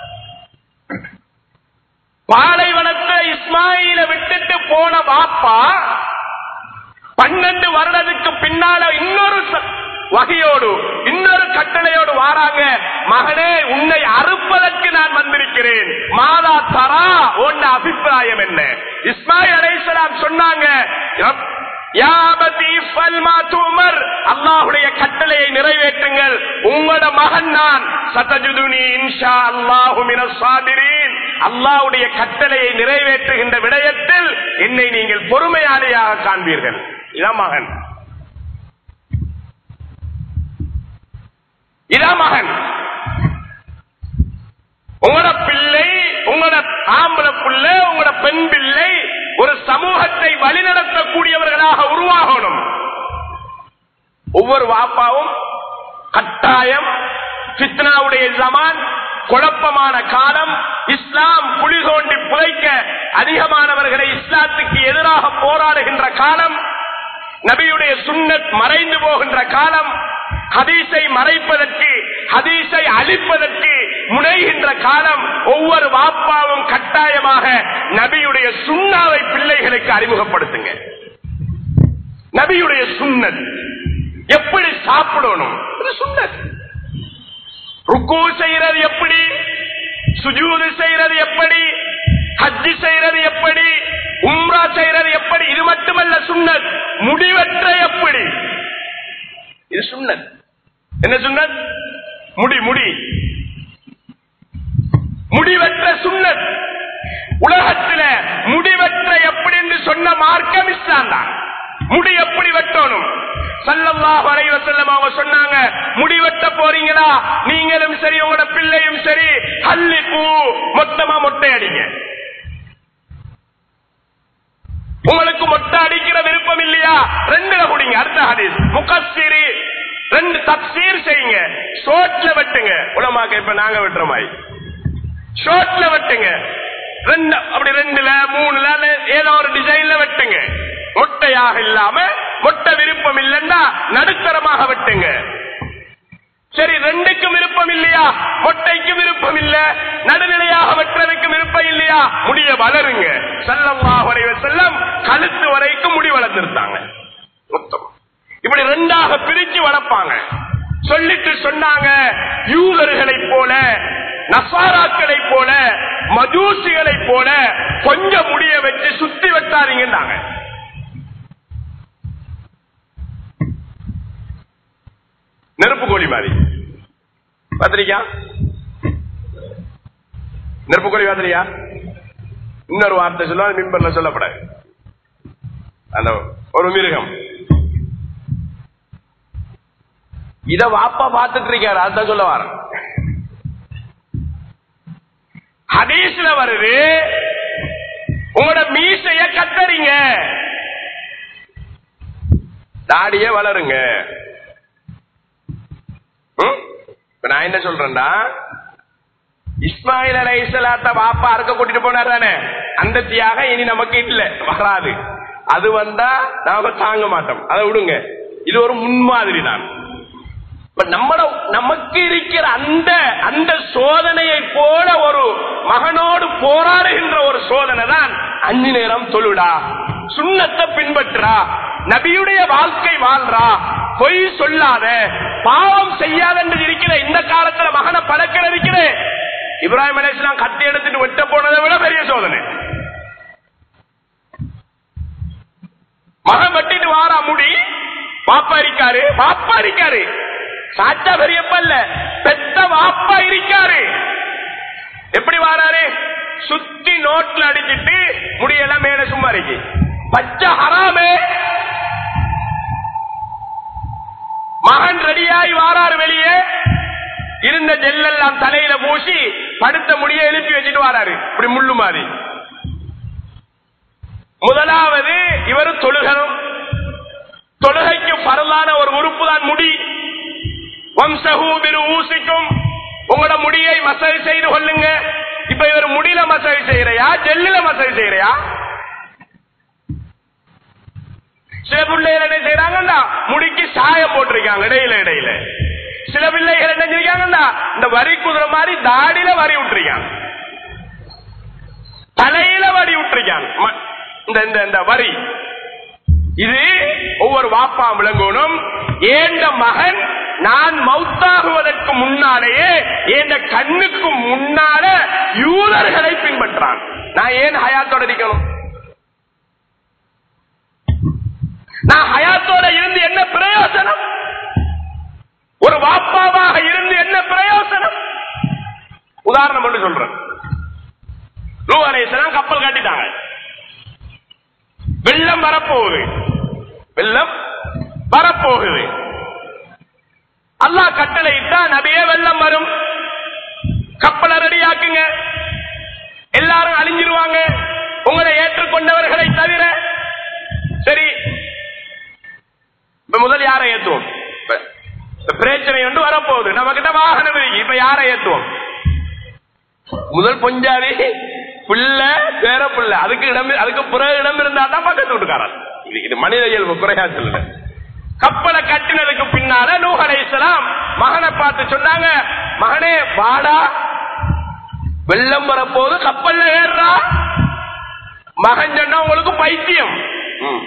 பாலைவனத்தை இஸ்மாயில விட்டுட்டு போன பாப்பா பன்னெண்டு வருடத்துக்கு பின்னால இன்னொரு ச- வகையோடு இன்னொரு கட்டளையோடு வாராங்க மகனே உன்னை அறுப்பதற்கு நான் வந்திருக்கிறேன் மாதா தரா உன் அபிப்பிராயம் என்ன இஸ்மாயில் அலைஹிஸ்ஸலாம் சொன்னாங்க "ரப்- யா அபதி ஃபல் மா துமர்." அல்லாஹ்வுடைய கட்டளையை நிறைவேற்றுங்கள் உங்களோட மகன் நான் சதஜுதுனி இன்ஷா அல்லாஹு மினஸ் சாபிரீன் அல்லாஹ்வுடைய கட்டளையை நிறைவேற்றுகின்ற விடயத்தில் என்னை நீங்கள் பொறுமையாளியாக காண்பீர்கள் இதான் மகன் இதான் மகன் உங்களோட பிள்ளை உங்களோட ஆம்பளை பிள்ளை உங்களோட பெண் பிள்ளை ஒரு சமூகத்தை வழிநடத்தக்கூடியவர்களாக உருவாகணும் ஒவ்வொரு வாப்பாவும் கட்டாயம் ஃபித்னாவுடைய ஜமான் குழப்பமான காலம் இஸ்லாம் குழி தோண்டி புதைக்க அதிகமானவர்களை இஸ்லாத்துக்கு எதிராக போராடுகின்ற காலம் நபியுடைய சுன்னத் மறைந்து போகின்ற காலம் ஹதீஸை மறைப்பதற்கு ஹதீஸை அழிப்பதற்கு முனைகின்ற காலம் ஒவ்வொரு வாப்பாவும் கட்டாயமாக நபியுடைய சுண்ணாவை பிள்ளைகளுக்கு அறிமுகப்படுத்துங்க நபியுடைய சுன்னத் எப்படி சாப்பிடணும் இது சுன்னத் ருக்கு செய்யறது எப்படி சுஜூது செய்யறது எப்படி ஹஜ்ஜி செய்யறது எப்படி உம்ரா செய்யறது எப்படி இது மட்டுமல்ல சுன்னத் முடிவற்ற எப்படி இது சுன்னத் என்ன சுன்னத் முடி முடி முடிவற்ற சுன்னத் உலகத்தில முடிவற்ற எப்படி என்று சொன்ன மார்க்கம் இஸ்லாம் தான் முடி எப்படி வெட்டணும் சல்லல்லாஹு அலைஹி வஸல்லம் அவங்க சொன்னாங்க முடி வெட்ட போறீங்களா நீங்களும் சரி உங்களோட பிள்ளையும் சரி ஹல்லி பூ மொத்தமா மொட்டை அடிங்க உங்களுக்கு மொட்டை அடிக்கிற விருப்பம் இல்லையா ரெண்டுல குடிங்க அடுத்த ஹதீஸ் முகஸ்ஸிரி ரெண்டு தப்சீர் செய்யுங்க ஷோட்ல வெட்டுங்க உலமாக்க இப்ப நாங்க வெட்டுற மாதிரி ஷோட்ல வெட்டுங்க ரெண்டு அப்படி ரெண்டுல மூணுல ஏதோ ஒரு டிசைன்ல வெட்டுங்க மொட்டையாக இல்லாம மொட்டை விருப்பம் இல்லைன்னா நடுத்தரமாக வெட்டுங்க சரி ரெண்டுக்கும் விருப்பம் இல்லையா மொட்டைக்கு விருப்பம் இல்ல நடுநிலையாக வெட்டுறதுக்கு விருப்பம் இல்லையா முடிய வளருங்க சல்லல்லாஹு அலைஹி வஸல்லம் கழுத்து வரைக்கும் முடி வளர்ந்துருந்தாங்க மொத்தம் இப்படி ரெண்டாக பிரிச்சு வளர்ப்பாங்க சொல்லிட்டு சொன்னாங்க யூதர்களைப் போல நசாராக்களைப் போல மஜூசிகளைப் போல கொஞ்சம் முடிய வச்சு சுத்தி வெட்டாதீங்கன்னாங்க நெருப்பு கோழி மாதிரி பாத்திரிக்கா நெருப்பு கோழி பாத்திரியா இன்னொரு வார்த்தை சொல்லுவாங்க மிம்பர்ல சொல்லப்படாது அந்த ஒரு மிருகம் இத வாப்பா பார்த்துட்டு இருக்காரு அதான் சொல்ல வரேன் ஹதீஸ்ல வருது உங்களோட மீசைய கத்தறீங்க தாடிய வளருங்க ம்? இப்ப நான் என்ன சொல்றேன்டா இஸ்மாயில் அலை இஸ்லாத்த வாப்பா அறுக்க கூட்டிட்டு போனார் தானே அந்த தியாகம் இனி நமக்கு இல்ல வராது அது வந்தா நாம தாங்க மாட்டோம் அதை விடுங்க இது ஒரு முன்மாதிரி தான் இப்ப நம்மட நமக்கு இருக்கிற அந்த அந்த சோதனையை போல ஒரு மகனோடு போராடுகின்ற ஒரு சோதனை தான் அஞ்சு நேரம் தொழுடா சுண்ணத்தை பின்பற்றா நபியுடைய வாழ்க்கை வாழ்றா பொய் சொல்லாத பாவம் செய்யாத என்று இருக்கிற இந்த காலத்துல மகனை பழக்கிற இருக்கிற இப்ராஹிம் அலிஸ்லாம் கத்தி எடுத்துட்டு வெட்ட போனதை விட பெரிய சோதனை மகன் வெட்டிட்டு வாரா முடி பாப்பா இருக்காரு பாப்பா இருக்காரு சாச்சா பெரியப்ப இல்ல பெத்த வாப்பா இருக்காரு எப்படி வாராரு சுத்தி நோட்ல அடிச்சிட்டு முடியெல்லாம் மேல சும்மா இருக்கு பச்சை ஹராமே மகன் ரெடியாகி வாராரு வெளியே இருந்த ஜெல்லெல்லாம் தலையில பூசி படுத்த முடிய எழுப்பி வச்சுட்டு வாராரு இப்படி முள்ளு மாதிரி முதலாவது இவர் தொழுகணும் தொழுகைக்கு பரலான ஒரு உறுப்பு தான் முடி வம்சகூபிரு ஊசிக்கும் உங்களோட முடியை மசாஜ் செய்து கொள்ளுங்க இப்ப இவர் முடியில மசாஜ் செய்யறையா ஜெல்லுல மசாஜ் செய்யறையா சில பிள்ளைகள் என்ன செய்யறாங்கன்னா முடிக்கு சாயம் போட்டிருக்காங்க இடையில இடையில சில பிள்ளைகள் என்ன செய்யாங்கன்னா இந்த வரி குதிரை மாதிரி தாடியில வரி விட்டுருக்காங்க தலையில வரி விட்டுருக்காங்க ம- இந்த இந்த இந்த வரி இது ஒவ்வொரு வாப்பா விளங்கணும் ஏண்ட மகன் நான் மௌத்தாகுவதற்கு முன்னாலேயே என் கண்ணுக்கு முன்னால யூதர்களை பின்பற்றான் நான் ஏன் ஹயாத்தோட இருக்கணும் நான் ஹயாத்தோட இருந்து என்ன பிரயோசனம் ஒரு வாப்பாவாக இருந்து என்ன பிரயோசனம் உதாரணம் ஒன்று சொல்றேன் நூவரேசனம் கப்பல் கட்டிட்டாங்க வெள்ளம் வரப்போகுது வெள்ளம் வரப்போகுது அல்லாஹ் கட்டளை இட்டா நபியே வெள்ளம் வரும் கப்பலை ரெடியாக்குங்க எல்லாரும் அழிஞ்சிருவாங்க உங்களை ஏற்றுக்கொண்டவர்களை தவிர சரி இப்ப முதல் யாரை ஏத்துவோம் இப்ப- இப்ப பிரச்சனை ஒன்று வரப்போகுது நம்ம கிட்ட வாகனம் இருக்கு இப்ப யாரை ஏத்துவோம் முதல் பொஞ்சாதி பிள்ளை பேர பிள்ளை அதுக்கு இடம் அதுக்கு பிறகு இடம் இருந்தா தான் பக்கத்து வீட்டுக்காரன் இது இது மனித இயல்பு குறையா சொல்லல கப்பலை கட்டினதுக்கு பின்னால நூஹ் அலைஹிஸ்ஸலாம் மகனை பார்த்து சொன்னாங்க மகனே வாடா வெள்ளம் வரப்போது கப்பல்ல ஏறுறா மகன் சொன்னா உங்களுக்கு பைத்தியம் ம்.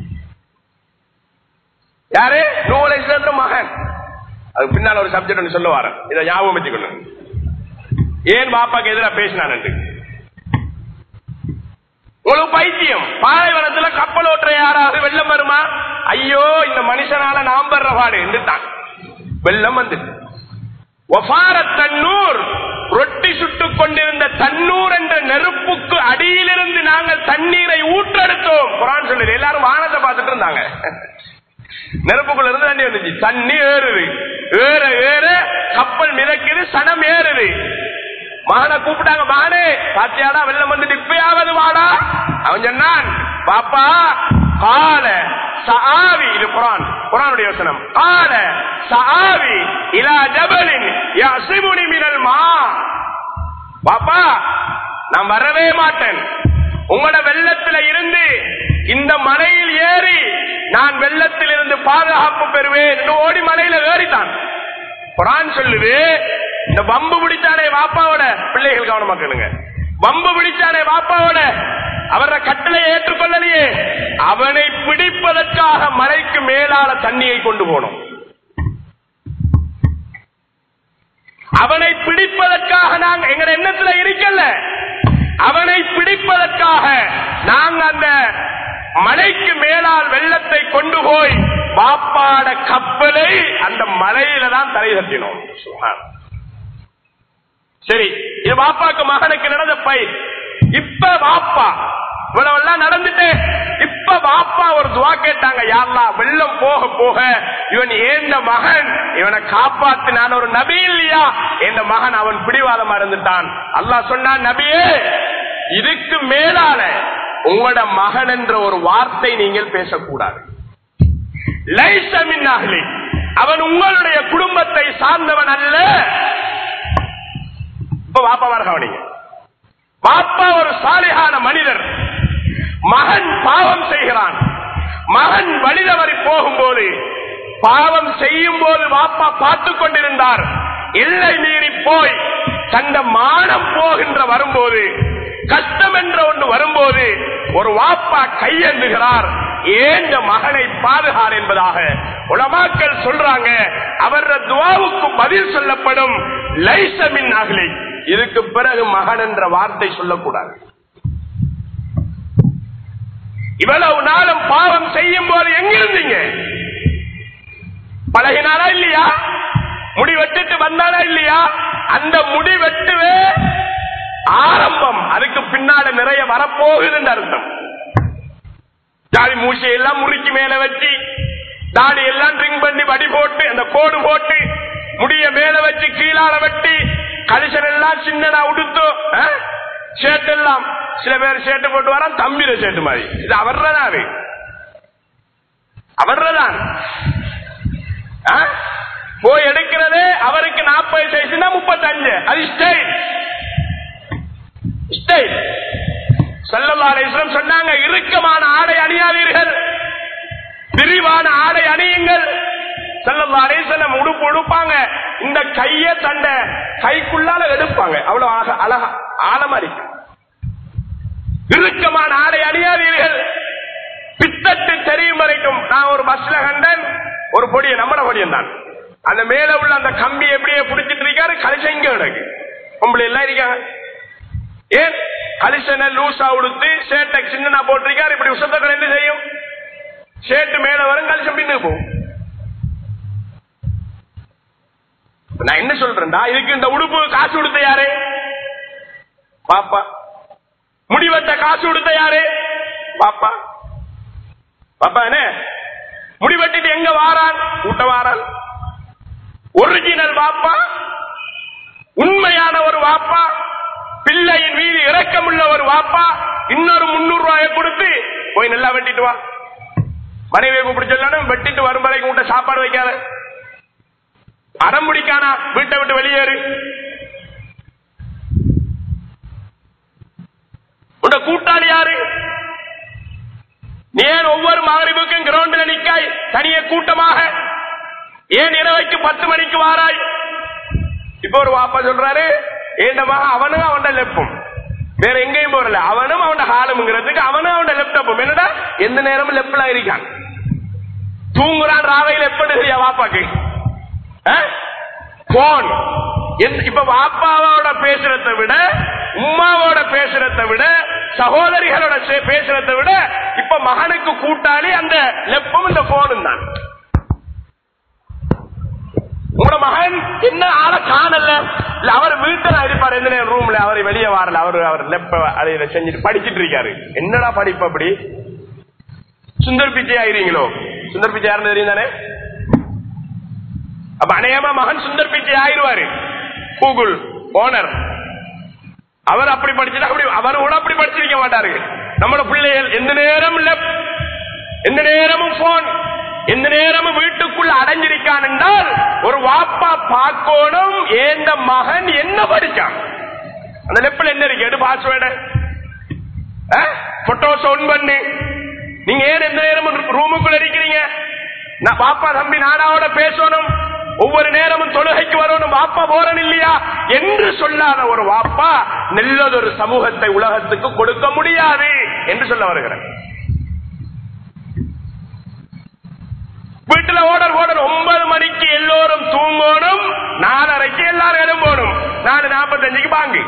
யாரு நூஹ் அலைஹிஸ்ஸலாம் மகன் அது பின்னால ஒரு சப்ஜெக்ட் ஒன்று சொல்ல வரேன் இதை ஞாபகம் வச்சுக்கணும் ஏன் பாப்பாக்கு எதிராக பேசினான் உங்களுக்கு பைத்தியம் பாலைவனத்துல கப்பல் ஓட்டுற யாராவது வெள்ளம் வருமா ஐயோ இந்த மனுஷனால நாம் படுற பாடு என்றுட்டான் வெள்ளம் வந்து ஒஃபார தன்னூர் ரொட்டி சுட்டுக் கொண்டிருந்த தன்னூர் என்ற நெருப்புக்கு அடியிலிருந்து நாங்கள் தண்ணீரை ஊற்றெடுத்தோம் குரான் சொல்லுது எல்லாரும் வானத்தை பார்த்துட்டு இருந்தாங்க நெருப்புக்குள்ள இருந்து தண்ணி வந்துச்சு தண்ணி ஏறுது ஏற ஏற கப்பல் மிதக்குது சனம் ஏறுது மகனை கூப்பிட்டாங்க மகனே பாத்தியாடா வெள்ளம் வந்துட்டு இப்பயாவது வாடா அவன் சொன்னான் பாப்பா கால சஆவி இது குரான் குரானுடைய வசனம் கால சஆவி இலா ஜபலின் யஸிமுனி மினல் மா பாப்பா நான் வரவே மாட்டேன் உங்களோட வெள்ளத்துல இருந்து இந்த மலையில் ஏறி நான் வெள்ளத்தில் இருந்து பாதுகாப்பு பெறுவேன் என்று ஓடி மலையில ஏறித்தான் குரான் சொல்லுது இந்த வம்பு பிடிச்சானே வாப்பாவோட பிள்ளைகள் கவனமா கேளுங்க வம்பு பிடிச்சானே வாப்பாவோட அவர கட்டளை ஏற்றுக்கொள்ளலையே அவனை பிடிப்பதற்காக மலைக்கு மேலால தண்ணியை கொண்டு போனோம் அவனை பிடிப்பதற்காக நாங்க எங்க எண்ணத்துல இருக்கல அவனை பிடிப்பதற்காக நாங்க அந்த மலைக்கு மேலால் வெள்ளத்தை கொண்டு போய் பாப்பாட கப்பலை அந்த மலையில தான் தலை தட்டினோம் சுப்ஹான். சரி இது பாப்பாக்கு மகனுக்கு நடந்த பயிர் இப்ப வாப்பா இவ்வளவெல்லாம் நடந்துட்டு இப்ப வாப்பா ஒரு துவா கேட்டாங்க யாருலா வெள்ளம் போக போக இவன் ஏந்த மகன் இவனை காப்பாத்து நான் ஒரு நபி இல்லையா எந்த மகன் அவன் பிடிவாதமா இருந்துட்டான் அல்லாஹ் சொன்னான் நபியே இதுக்கு மேலால உங்களோட மகன் என்ற ஒரு வார்த்தை நீங்கள் பேசக்கூடாது லைஸ மின் அஹ்லி. அவன் உங்களுடைய குடும்பத்தை சார்ந்தவன் அல்ல இப்ப வாப்பாவார் கவனிங்க பாப்பா ஒரு சாலிகான மனிதர் மகன் பாவம் செய்கிறான் மகன் வழிதவறி போகும்போது பாவம் செய்யும் போது வாப்பா பார்த்து கொண்டிருந்தார் எல்லை மீறி போய் தந்த மானம் போகின்ற வரும்போது கஷ்டம் என்ற ஒன்று வரும்போது ஒரு வாப்பா கையெழுந்துகிறார் ஏந்த மகனை பாதுகார் என்பதாக உலமாக்கள் சொல்றாங்க அவர துவாவுக்கு பதில் சொல்லப்படும் லைசமின் அகலை இதுக்கு பிறகு மகன் என்ற வார்த்தை சொல்லக்கூடாது இவ்வளவு நாளும் பாவம் செய்யும் போது எங்கிருந்தீங்க பழகினாரா இல்லையா முடி வெட்டிட்டு வந்தாரா இல்லையா அந்த முடி வெட்டுவே ஆரம்பம் அதுக்கு பின்னால நிறைய வரப்போகுதுன்னு அர்த்தம் ஜாதி மூசை எல்லாம் முறுக்கி மேல வச்சு தாடி எல்லாம் ட்ரிங்க் பண்ணி வடி போட்டு அந்த கோடு போட்டு முடிய மேல வச்சு கீழால வெட்டி கலிசன் எல்லாம் சின்னதா உடுத்து ஷர்ட் எல்லாம் சில பேர் ஷர்ட் போட்டு வரான் தம்பிர ஷர்ட் மாதிரி இது அவர்தான் அது அவர்தான் போய் எடுக்கிறதே அவருக்கு நாற்பது சைஸ்னா முப்பத்தஞ்சு அது ஸ்டைல் ஸ்டைல் செல்லல்லாசம் சொன்னாங்க இறுக்கமான ஆடை அணியாதீர்கள் விரிவான ஆடை அணியுங்கள் செல்லம் உடுப்பு உடுப்பாங்க இந்த கைய தண்ட கைக்குள்ளால எடுப்பாங்க அவ்வளவு அழகா அழகா ஆழமா இருக்கு இறுக்கமான ஆடை அணியாதீர்கள் பித்தட்டு தெரியும் வரைக்கும் நான் ஒரு பஸ்ல கண்டன் ஒரு பொடிய நம்மட பொடியன் தான் அந்த மேல உள்ள அந்த கம்பி எப்படியே பிடிச்சிட்டு இருக்காரு கலிசங்க கிடக்கு பொம்பளை எல்லாம் இருக்காங்க ஏன் கலிசனை லூசா உடுத்து சேட்டை சின்ன போட்டிருக்காரு இப்படி உசத்தக்கள் என்ன செய்யும் சேட்டு மேல வரும் கலிசம் பின்னுக்கு போகும் நான் என்ன சொல்றேன்டா இதுக்கு இந்த உடுப்பு காசு கொடுத்த யாரு பாப்பா முடிவெட்ட காசு கொடுத்த யாரு பாப்பா பாப்பா என்ன முடிவெட்டிட்டு எங்க வாரான் கூட்ட வாரான் ஒரிஜினல் வாப்பா உண்மையான ஒரு வாப்பா பிள்ளையின் மீது இரக்கமுள்ள ஒரு வாப்பா இன்னொரு முன்னூறு ரூபாயை கொடுத்து போய் நல்லா வெட்டிட்டு வா மனைவியை கூப்பிட்டு சொல்லணும் வெட்டிட்டு வரும் வரைக்கும் உண்ட சாப்பாடு வைக்காத அடம் முடிக்கானா வீட்டை விட்டு வெளியேறு உண்ட கூட்டாளி யாரு நீ ஏன் ஒவ்வொரு மகரிபுக்கும் கிரவுண்டில் நிக்காய் தனிய கூட்டமாக ஏன் இரவைக்கு பத்து மணிக்கு வாராய் இப்ப ஒரு வாப்பா சொல்றாரு ஏண்டமாக அவனும் அவன் லெப்பும் வேற எங்கேயும் போறல அவனும் அவன் ஹாலமுங்கிறதுக்கு அவனும் அவன் லேப்டாப்பும் என்னடா எந்த நேரமும் லெப்ட்ல இருக்கான் தூங்குறான் ராவையில் எப்படி தெரியா வாப்பாக்கு போன் இப்ப வாப்பாவோட பேசுறதை விட உமாவோட பேசுறதை விட சகோதரிகளோட பேசுறதை விட இப்ப மகனுக்கு கூட்டாளி அந்த லெப்பும் இந்த போனும் தான் உங்களோட மகன் என்ன ஆள காணல இல்ல அவர் வீட்டுல இருப்பாரு எந்த நேரம் ரூம்ல அவர் வெளியே வரல அவர் அவர் லெப்ப அதை இதை செஞ்சுட்டு படிச்சிட்டு இருக்காரு என்னடா படிப்பு அப்படி சுந்தர் பிச்சை ஆகிறீங்களோ சுந்தர் பிச்சை யாருன்னு தெரியும் தானே அப்ப அநேகமா மகன் சுந்தர் பிச்சை ஆயிருவாரு கூகுள் ஓனர் அவர் அப்படி படிச்சுட்டா அப்படி அவர் கூட அப்படி படிச்சிருக்க மாட்டாரு நம்மளோட பிள்ளைகள் எந்த நேரம் எந்த நேரமும் போன் எந்த நேரமும் வீட்டுக்குள்ள அடைஞ்சிருக்கான் என்றால் ஒரு வாப்பா பார்க்கணும் ஏந்த மகன் என்ன படிச்சான் அந்த லெப்பில் என்ன இருக்கு எடு பாஸ்வேர்டு போட்டோஸ் ஒன் பண்ணு நீங்க ஏன் எந்த நேரமும் ரூமுக்குள்ள இருக்கிறீங்க நான் பாப்பா தம்பி நானாவோட பேசணும் ஒவ்வொரு நேரமும் தொழுகைக்கு வரணும் வாப்பா போறன் இல்லையா என்று சொல்லாத ஒரு வாப்பா நல்லதொரு சமூகத்தை உலகத்துக்கு கொடுக்க முடியாது என்று சொல்ல வருகிறேன் வீட்டுல ஓடர் ஓடர் ஒன்பது மணிக்கு எல்லோரும் தூங்கணும் நாலரைக்கு எல்லாரும் எழும்பணும் நாலு நாற்பத்தஞ்சுக்கு பாங்கு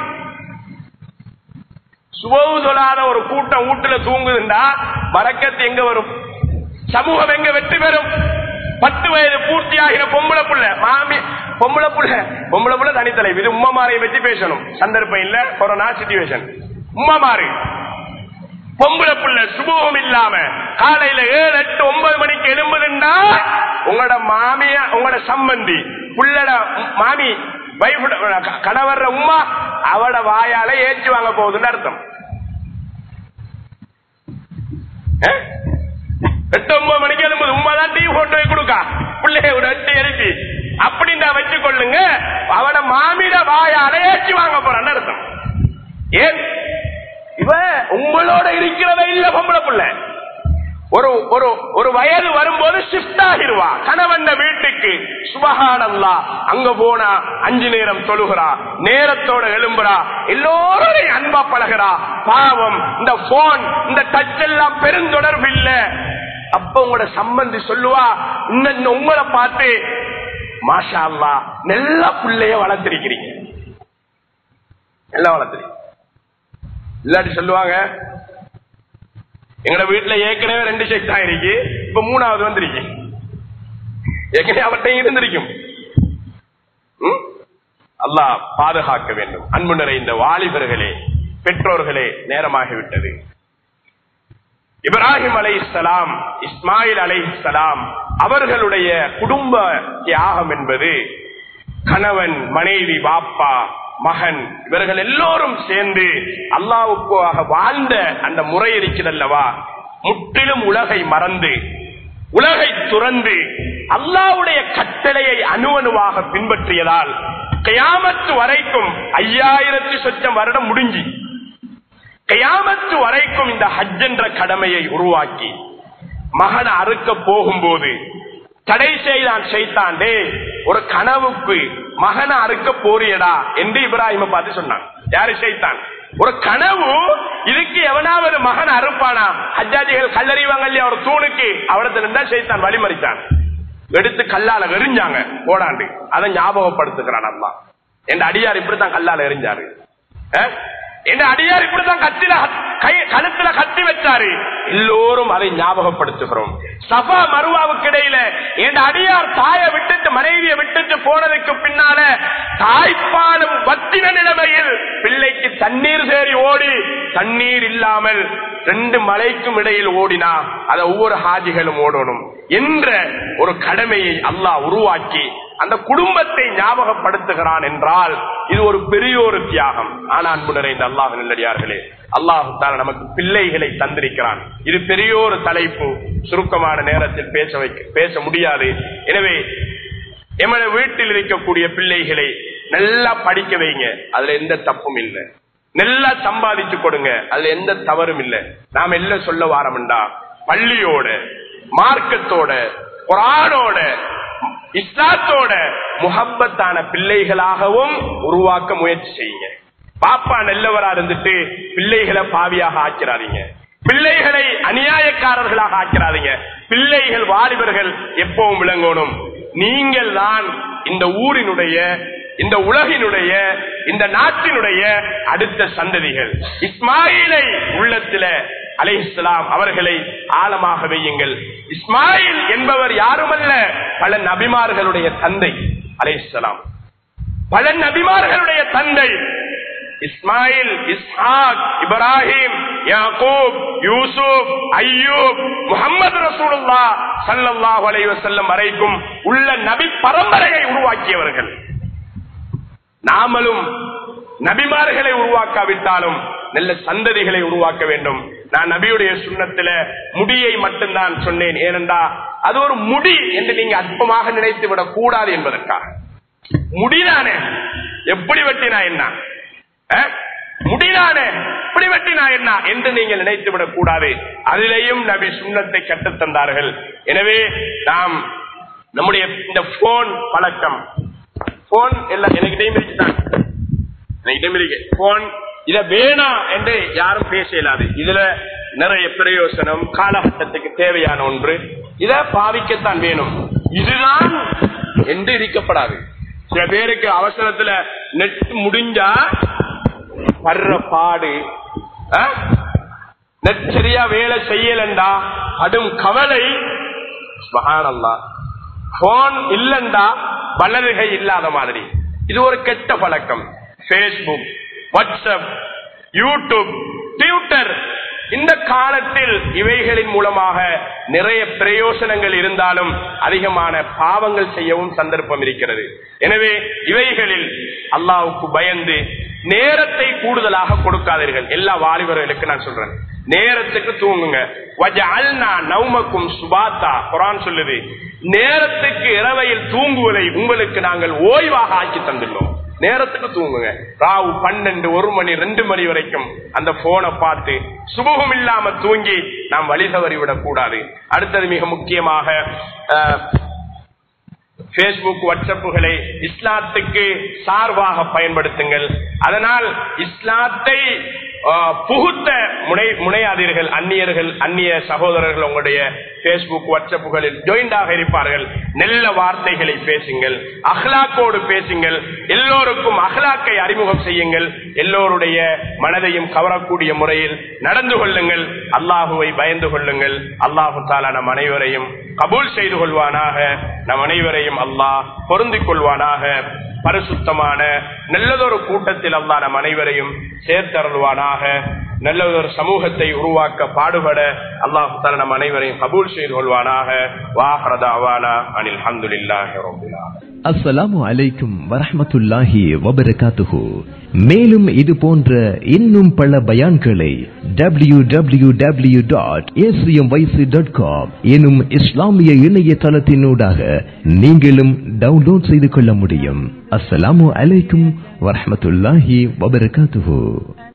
சுபவு சொல்லாத ஒரு கூட்டம் வீட்டுல தூங்குதுண்டா மறக்கத்து எங்க வரும் சமூகம் எங்க வெற்றி பெறும் பத்து வயது பூர்த்தி ஆகிற பொம்பளை புள்ள மாமி பொம்பளை புள்ள பொம்பளை புள்ள தனித்தலை இது உம்மமாரை வச்சு பேசணும் சந்தர்ப்பம் இல்ல கொரோனா சிச்சுவேஷன் உம்மாமாரு பொம்பளை புள்ள சுபோகம் இல்லாம காலையில ஏழு எட்டு ஒன்பது மணிக்கு எழும்புதுண்டா உங்களோட மாமிய உங்களோட சம்பந்தி புள்ளட மாமி வைஃபோட கணவர்ற உம்மா அவட வாயால ஏற்றி வாங்க போகுதுன்னு அர்த்தம் அஹ்? எட்டு ஒன்பது மணிக்கு எழும்புது உமா தான் டீ கொண்டு போய் கொடுக்கா பிள்ளைய ஒரு எட்டு எழுப்பி அப்படின்னு வச்சு கொள்ளுங்க அவட மாமிட வாயால ஏற்றி வாங்க போறான்னு அர்த்தம் ஏன் இவ உங்களோட இருக்கிறத இல்ல பொம்பளை புள்ள ஒரு ஒரு ஒரு வயது வரும்போது ஷிஃப்ட் ஆகிருவா கணவன் வீட்டுக்கு சுபகானல்லா அங்க போனா அஞ்சு நேரம் தொழுகிறா நேரத்தோட எழும்புறா எல்லோரும் அன்பா பழகிறா பாவம் இந்த போன் இந்த டச் எல்லாம் பெருந்தொடர்பு இல்ல அப்ப உங்களோட சம்பந்தி சொல்லுவா இன்னும் உங்களை பார்த்து மாஷா அல்லா நல்ல பிள்ளைய வளர்த்திருக்கிறீங்க நல்லா வளர்த்திருக்கீங்க இல்லாட்டி சொல்லுவாங்க எங்கட வீட்டுல ஏற்கனவே ரெண்டு செக் தான் இருக்கு இப்ப மூணாவது வந்திருக்கு ஏற்கனவே அவர்கிட்ட இருந்திருக்கும் ம்? அல்லாஹ் பாதுகாக்க வேண்டும் அன்பு நிறைந்த வாலிபர்களே பெற்றோர்களே நேரமாகிவிட்டது இப்ராஹிம் அலை இஸ்லாம் இஸ்மாயில் அலை இஸ்லாம் அவர்களுடைய குடும்ப தியாகம் என்பது கணவன் மனைவி பாப்பா மகன் இவர்கள் எல்லோரும் சேர்ந்து அல்லாவுக்காக வாழ்ந்த அந்த முறை இருக்கிறதல்லவா முற்றிலும் உலகை மறந்து உலகை துறந்து அல்லாவுடைய கட்டளையை அணுவணுவாக பின்பற்றியதால் கயாமத்து வரைக்கும் ஐயாயிரத்தி சொச்சம் வருடம் முடிஞ்சு கயாமத்து வரைக்கும் இந்த ஹஜ் என்ற கடமையை உருவாக்கி மகனை அறுக்க போகும்போது தடை செய்தான் செய்தான் டே ஒரு கனவுக்கு மகனை அறுக்க போறியடா என்று இப்ராஹிம பார்த்து சொன்னான் யாரு செய்தான் ஒரு கனவு இதுக்கு எவனாவது மகன் அறுப்பானா ஹஜ்ஜாஜிகள் கல்லறிவாங்க இல்லையா ஒரு தூணுக்கு அவடத்துல இருந்தா செய்தான் வழிமறித்தான் எடுத்து கல்லால எரிஞ்சாங்க போடாண்டு அதை ஞாபகப்படுத்துகிறான் அம்மா என் அடியார் இப்படித்தான் கல்லால எரிஞ்சாரு அஹ்? என் அடியார் இப்படித்தான் கத்தில கை கழுத்துல கத்தி வச்சாரு எல்லோரும் அதை ஞாபகப்படுத்துகிறோம் சபா மருவாவுக்கு இடையில என் அடியார் தாயை விட்டுட்டு மனைவியை விட்டுட்டு போனதுக்கு பின்னால தாய்ப்பாலும் வத்தின நிலைமையில் பிள்ளைக்கு தண்ணீர் சேரி ஓடி தண்ணீர் இல்லாமல் ரெண்டு மலைக்கும் இடையில் ஓடினா அதை ஒவ்வொரு ஹாஜிகளும் ஓடணும் என்ற ஒரு கடமையை அல்லாஹ் உருவாக்கி அந்த குடும்பத்தை ஞாபகப்படுத்துகிறான் என்றால் இது ஒரு பெரிய ஒரு தியாகம் ஆனா அன்பு நிறைந்த அல்லாஹ் நல்லடியார்களே அல்லாஹு தால நமக்கு பிள்ளைகளை தந்திருக்கிறான் இது பெரிய ஒரு தலைப்பு சுருக்கமான நேரத்தில் பேச வைக்க பேச முடியாது எனவே எமது வீட்டில் இருக்கக்கூடிய பிள்ளைகளை நல்லா படிக்க வைங்க அதுல எந்த தப்பும் இல்லை நல்லா சம்பாதிச்சு கொடுங்க அதுல எந்த தவறும் இல்லை நாம எல்லாம் சொல்ல வாரம்டா பள்ளியோட மார்க்கத்தோட குரானோட இஸ்லாத்தோட முகப்பத்தான பிள்ளைகளாகவும் உருவாக்க முயற்சி செய்யுங்க பாப்பா நல்லவரா இருந்துட்டு பிள்ளைகளை பாவியாக ஆக்கிறாதீங்க பிள்ளைகளை அநியாயக்காரர்களாக ஆக்கிறாதீங்க பிள்ளைகள் வாலிபர்கள் எப்பவும் விளங்கணும் நீங்கள் தான் இந்த ஊரினுடைய இந்த உலகினுடைய இந்த நாட்டினுடைய அடுத்த சந்ததிகள் இஸ்மாயிலை உள்ளத்தில அலைஹிஸ்லாம் அவர்களை ஆழமாக வையுங்கள் இஸ்மாயில் என்பவர் யாருமல்ல பல நபிமார்களுடைய தந்தை அலைஹிஸ்லாம் பல நபிமார்களுடைய தந்தை இஸ்மாயில் இஸ்ஹாக் இப்ராஹிம் யாக்கூப் யூசுப் ஐயூப் முகமது ரசூலுல்லா சல்லல்லாஹு அலைஹி வஸல்லம் வரைக்கும் உள்ள நபி பரம்பரையை உருவாக்கியவர்கள் நாமளும் நபிமார்களை உருவாக்காவிட்டாலும் நல்ல சந்ததிகளை உருவாக்க வேண்டும் நான் நபியுடைய சுண்ணத்தில முடியை மட்டும்தான் சொன்னேன் ஏனென்றா அது ஒரு முடி என்று நீங்க அற்பமாக நினைத்து விடக் கூடாது என்பதற்காக முடிதானே எப்படி வெட்டினா என்ன அஹ்? முடிதானே இப்படி வெட்டினா என்ன என்று நீங்கள் நினைத்து விடக் கூடாது அதிலேயும் நபி சுண்ணத்தை கற்றுத் தந்தார்கள் எனவே நாம் நம்முடைய இந்த போன் பழக்கம் போன் எல்லாம் எனக்கிட்டையும் இருக்குதான் எனக்கிட்டையும் இருக்கு போன் இத வேணாம் என்று யாரும் பேச இயலாது இதுல நிறைய பிரயோசனம் காலகட்டத்துக்கு தேவையான ஒன்று இத பாவிக்கத்தான் வேணும் இதுதான் என்று இருக்கப்படாது சில பேருக்கு அவசரத்துல நெட் முடிஞ்சா படுற பாடு நெட் சரியா வேலை செய்யலண்டா கடும் கவலை மகானல்லா போன் இல்லண்டா வளருகை இல்லாத மாதிரி இது ஒரு கெட்ட பழக்கம் பேஸ்புக் வாட்ஸ்அப் யூடியூப் ட்விட்டர் இந்த காலத்தில் இவைகளின் மூலமாக நிறைய பிரயோசனங்கள் இருந்தாலும் அதிகமான பாவங்கள் செய்யவும் சந்தர்ப்பம் இருக்கிறது எனவே இவைகளில் அல்லாவுக்கு பயந்து நேரத்தை கூடுதலாக கொடுக்காதீர்கள் எல்லா வாலிபர்களுக்கு நான் சொல்றேன் நேரத்துக்கு தூங்குங்க நௌமக்கும் சுபாத்தா குரான் சொல்லுது நேரத்துக்கு இரவையில் தூங்குவதை உங்களுக்கு நாங்கள் ஓய்வாக ஆக்கி தந்துள்ளோம் நேரத்துக்கு தூங்குங்க ராவு பன்னெண்டு ஒரு மணி ரெண்டு மணி வரைக்கும் அந்த போனை பார்த்து சுபகம் இல்லாம தூங்கி நாம் வழி தவறி விடக் கூடாது அடுத்தது மிக முக்கியமாக பேஸ்புக் வாட்ஸ்அப்புகளை இஸ்லாத்துக்கு சார்பாக பயன்படுத்துங்கள் அதனால் இஸ்லாத்தை புகுத்த முனை முனையாதீர்கள் அந்நியர்கள் அந்நிய சகோதரர்கள் உங்களுடைய பேஸ்புக் வாட்ஸ்அப்புகளில் ஜாயிண்டாக இருப்பார்கள் நல்ல வார்த்தைகளை பேசுங்கள் அஹ்லாக்கோடு பேசுங்கள் எல்லோருக்கும் அஹ்லாக்கை அறிமுகம் செய்யுங்கள் எல்லோருடைய மனதையும் கவரக்கூடிய முறையில் நடந்து கொள்ளுங்கள் அல்லாஹுவை பயந்து கொள்ளுங்கள் அல்லாஹு தாலா நம் அனைவரையும் கபூல் செய்து கொள்வானாக நம் அனைவரையும் அல்லாஹ் பொருந்திக் கொள்வானாக பரிசுத்தமான நல்லதொரு கூட்டத்தில் அல்லா நம் அனைவரையும் சேர்த்தருள்வானாக நல்லதொரு சமூகத்தை உருவாக்க பாடுபட அல்லாஹு தாலா நம் அனைவரையும் கபூல் செய்து கொள்வானாக வாஹரதாவானா அனில் அஹமதுல்லாஹி அஸ்ஸலாமு அலைக்கும் வரஹமத்துல்லாஹி வபரகாத்துஹு மேலும் இது போன்ற இன்னும் பல பயான்களை W W W dot ACM YC dot com எனும் இஸ்லாமிய இணையதளத்தினூடாக நீங்களும் டவுன்லோட் செய்து கொள்ள முடியும் அஸ்ஸலாமு அலைக்கும் வரஹமத்துல்லாஹி வபரகாத்துஹு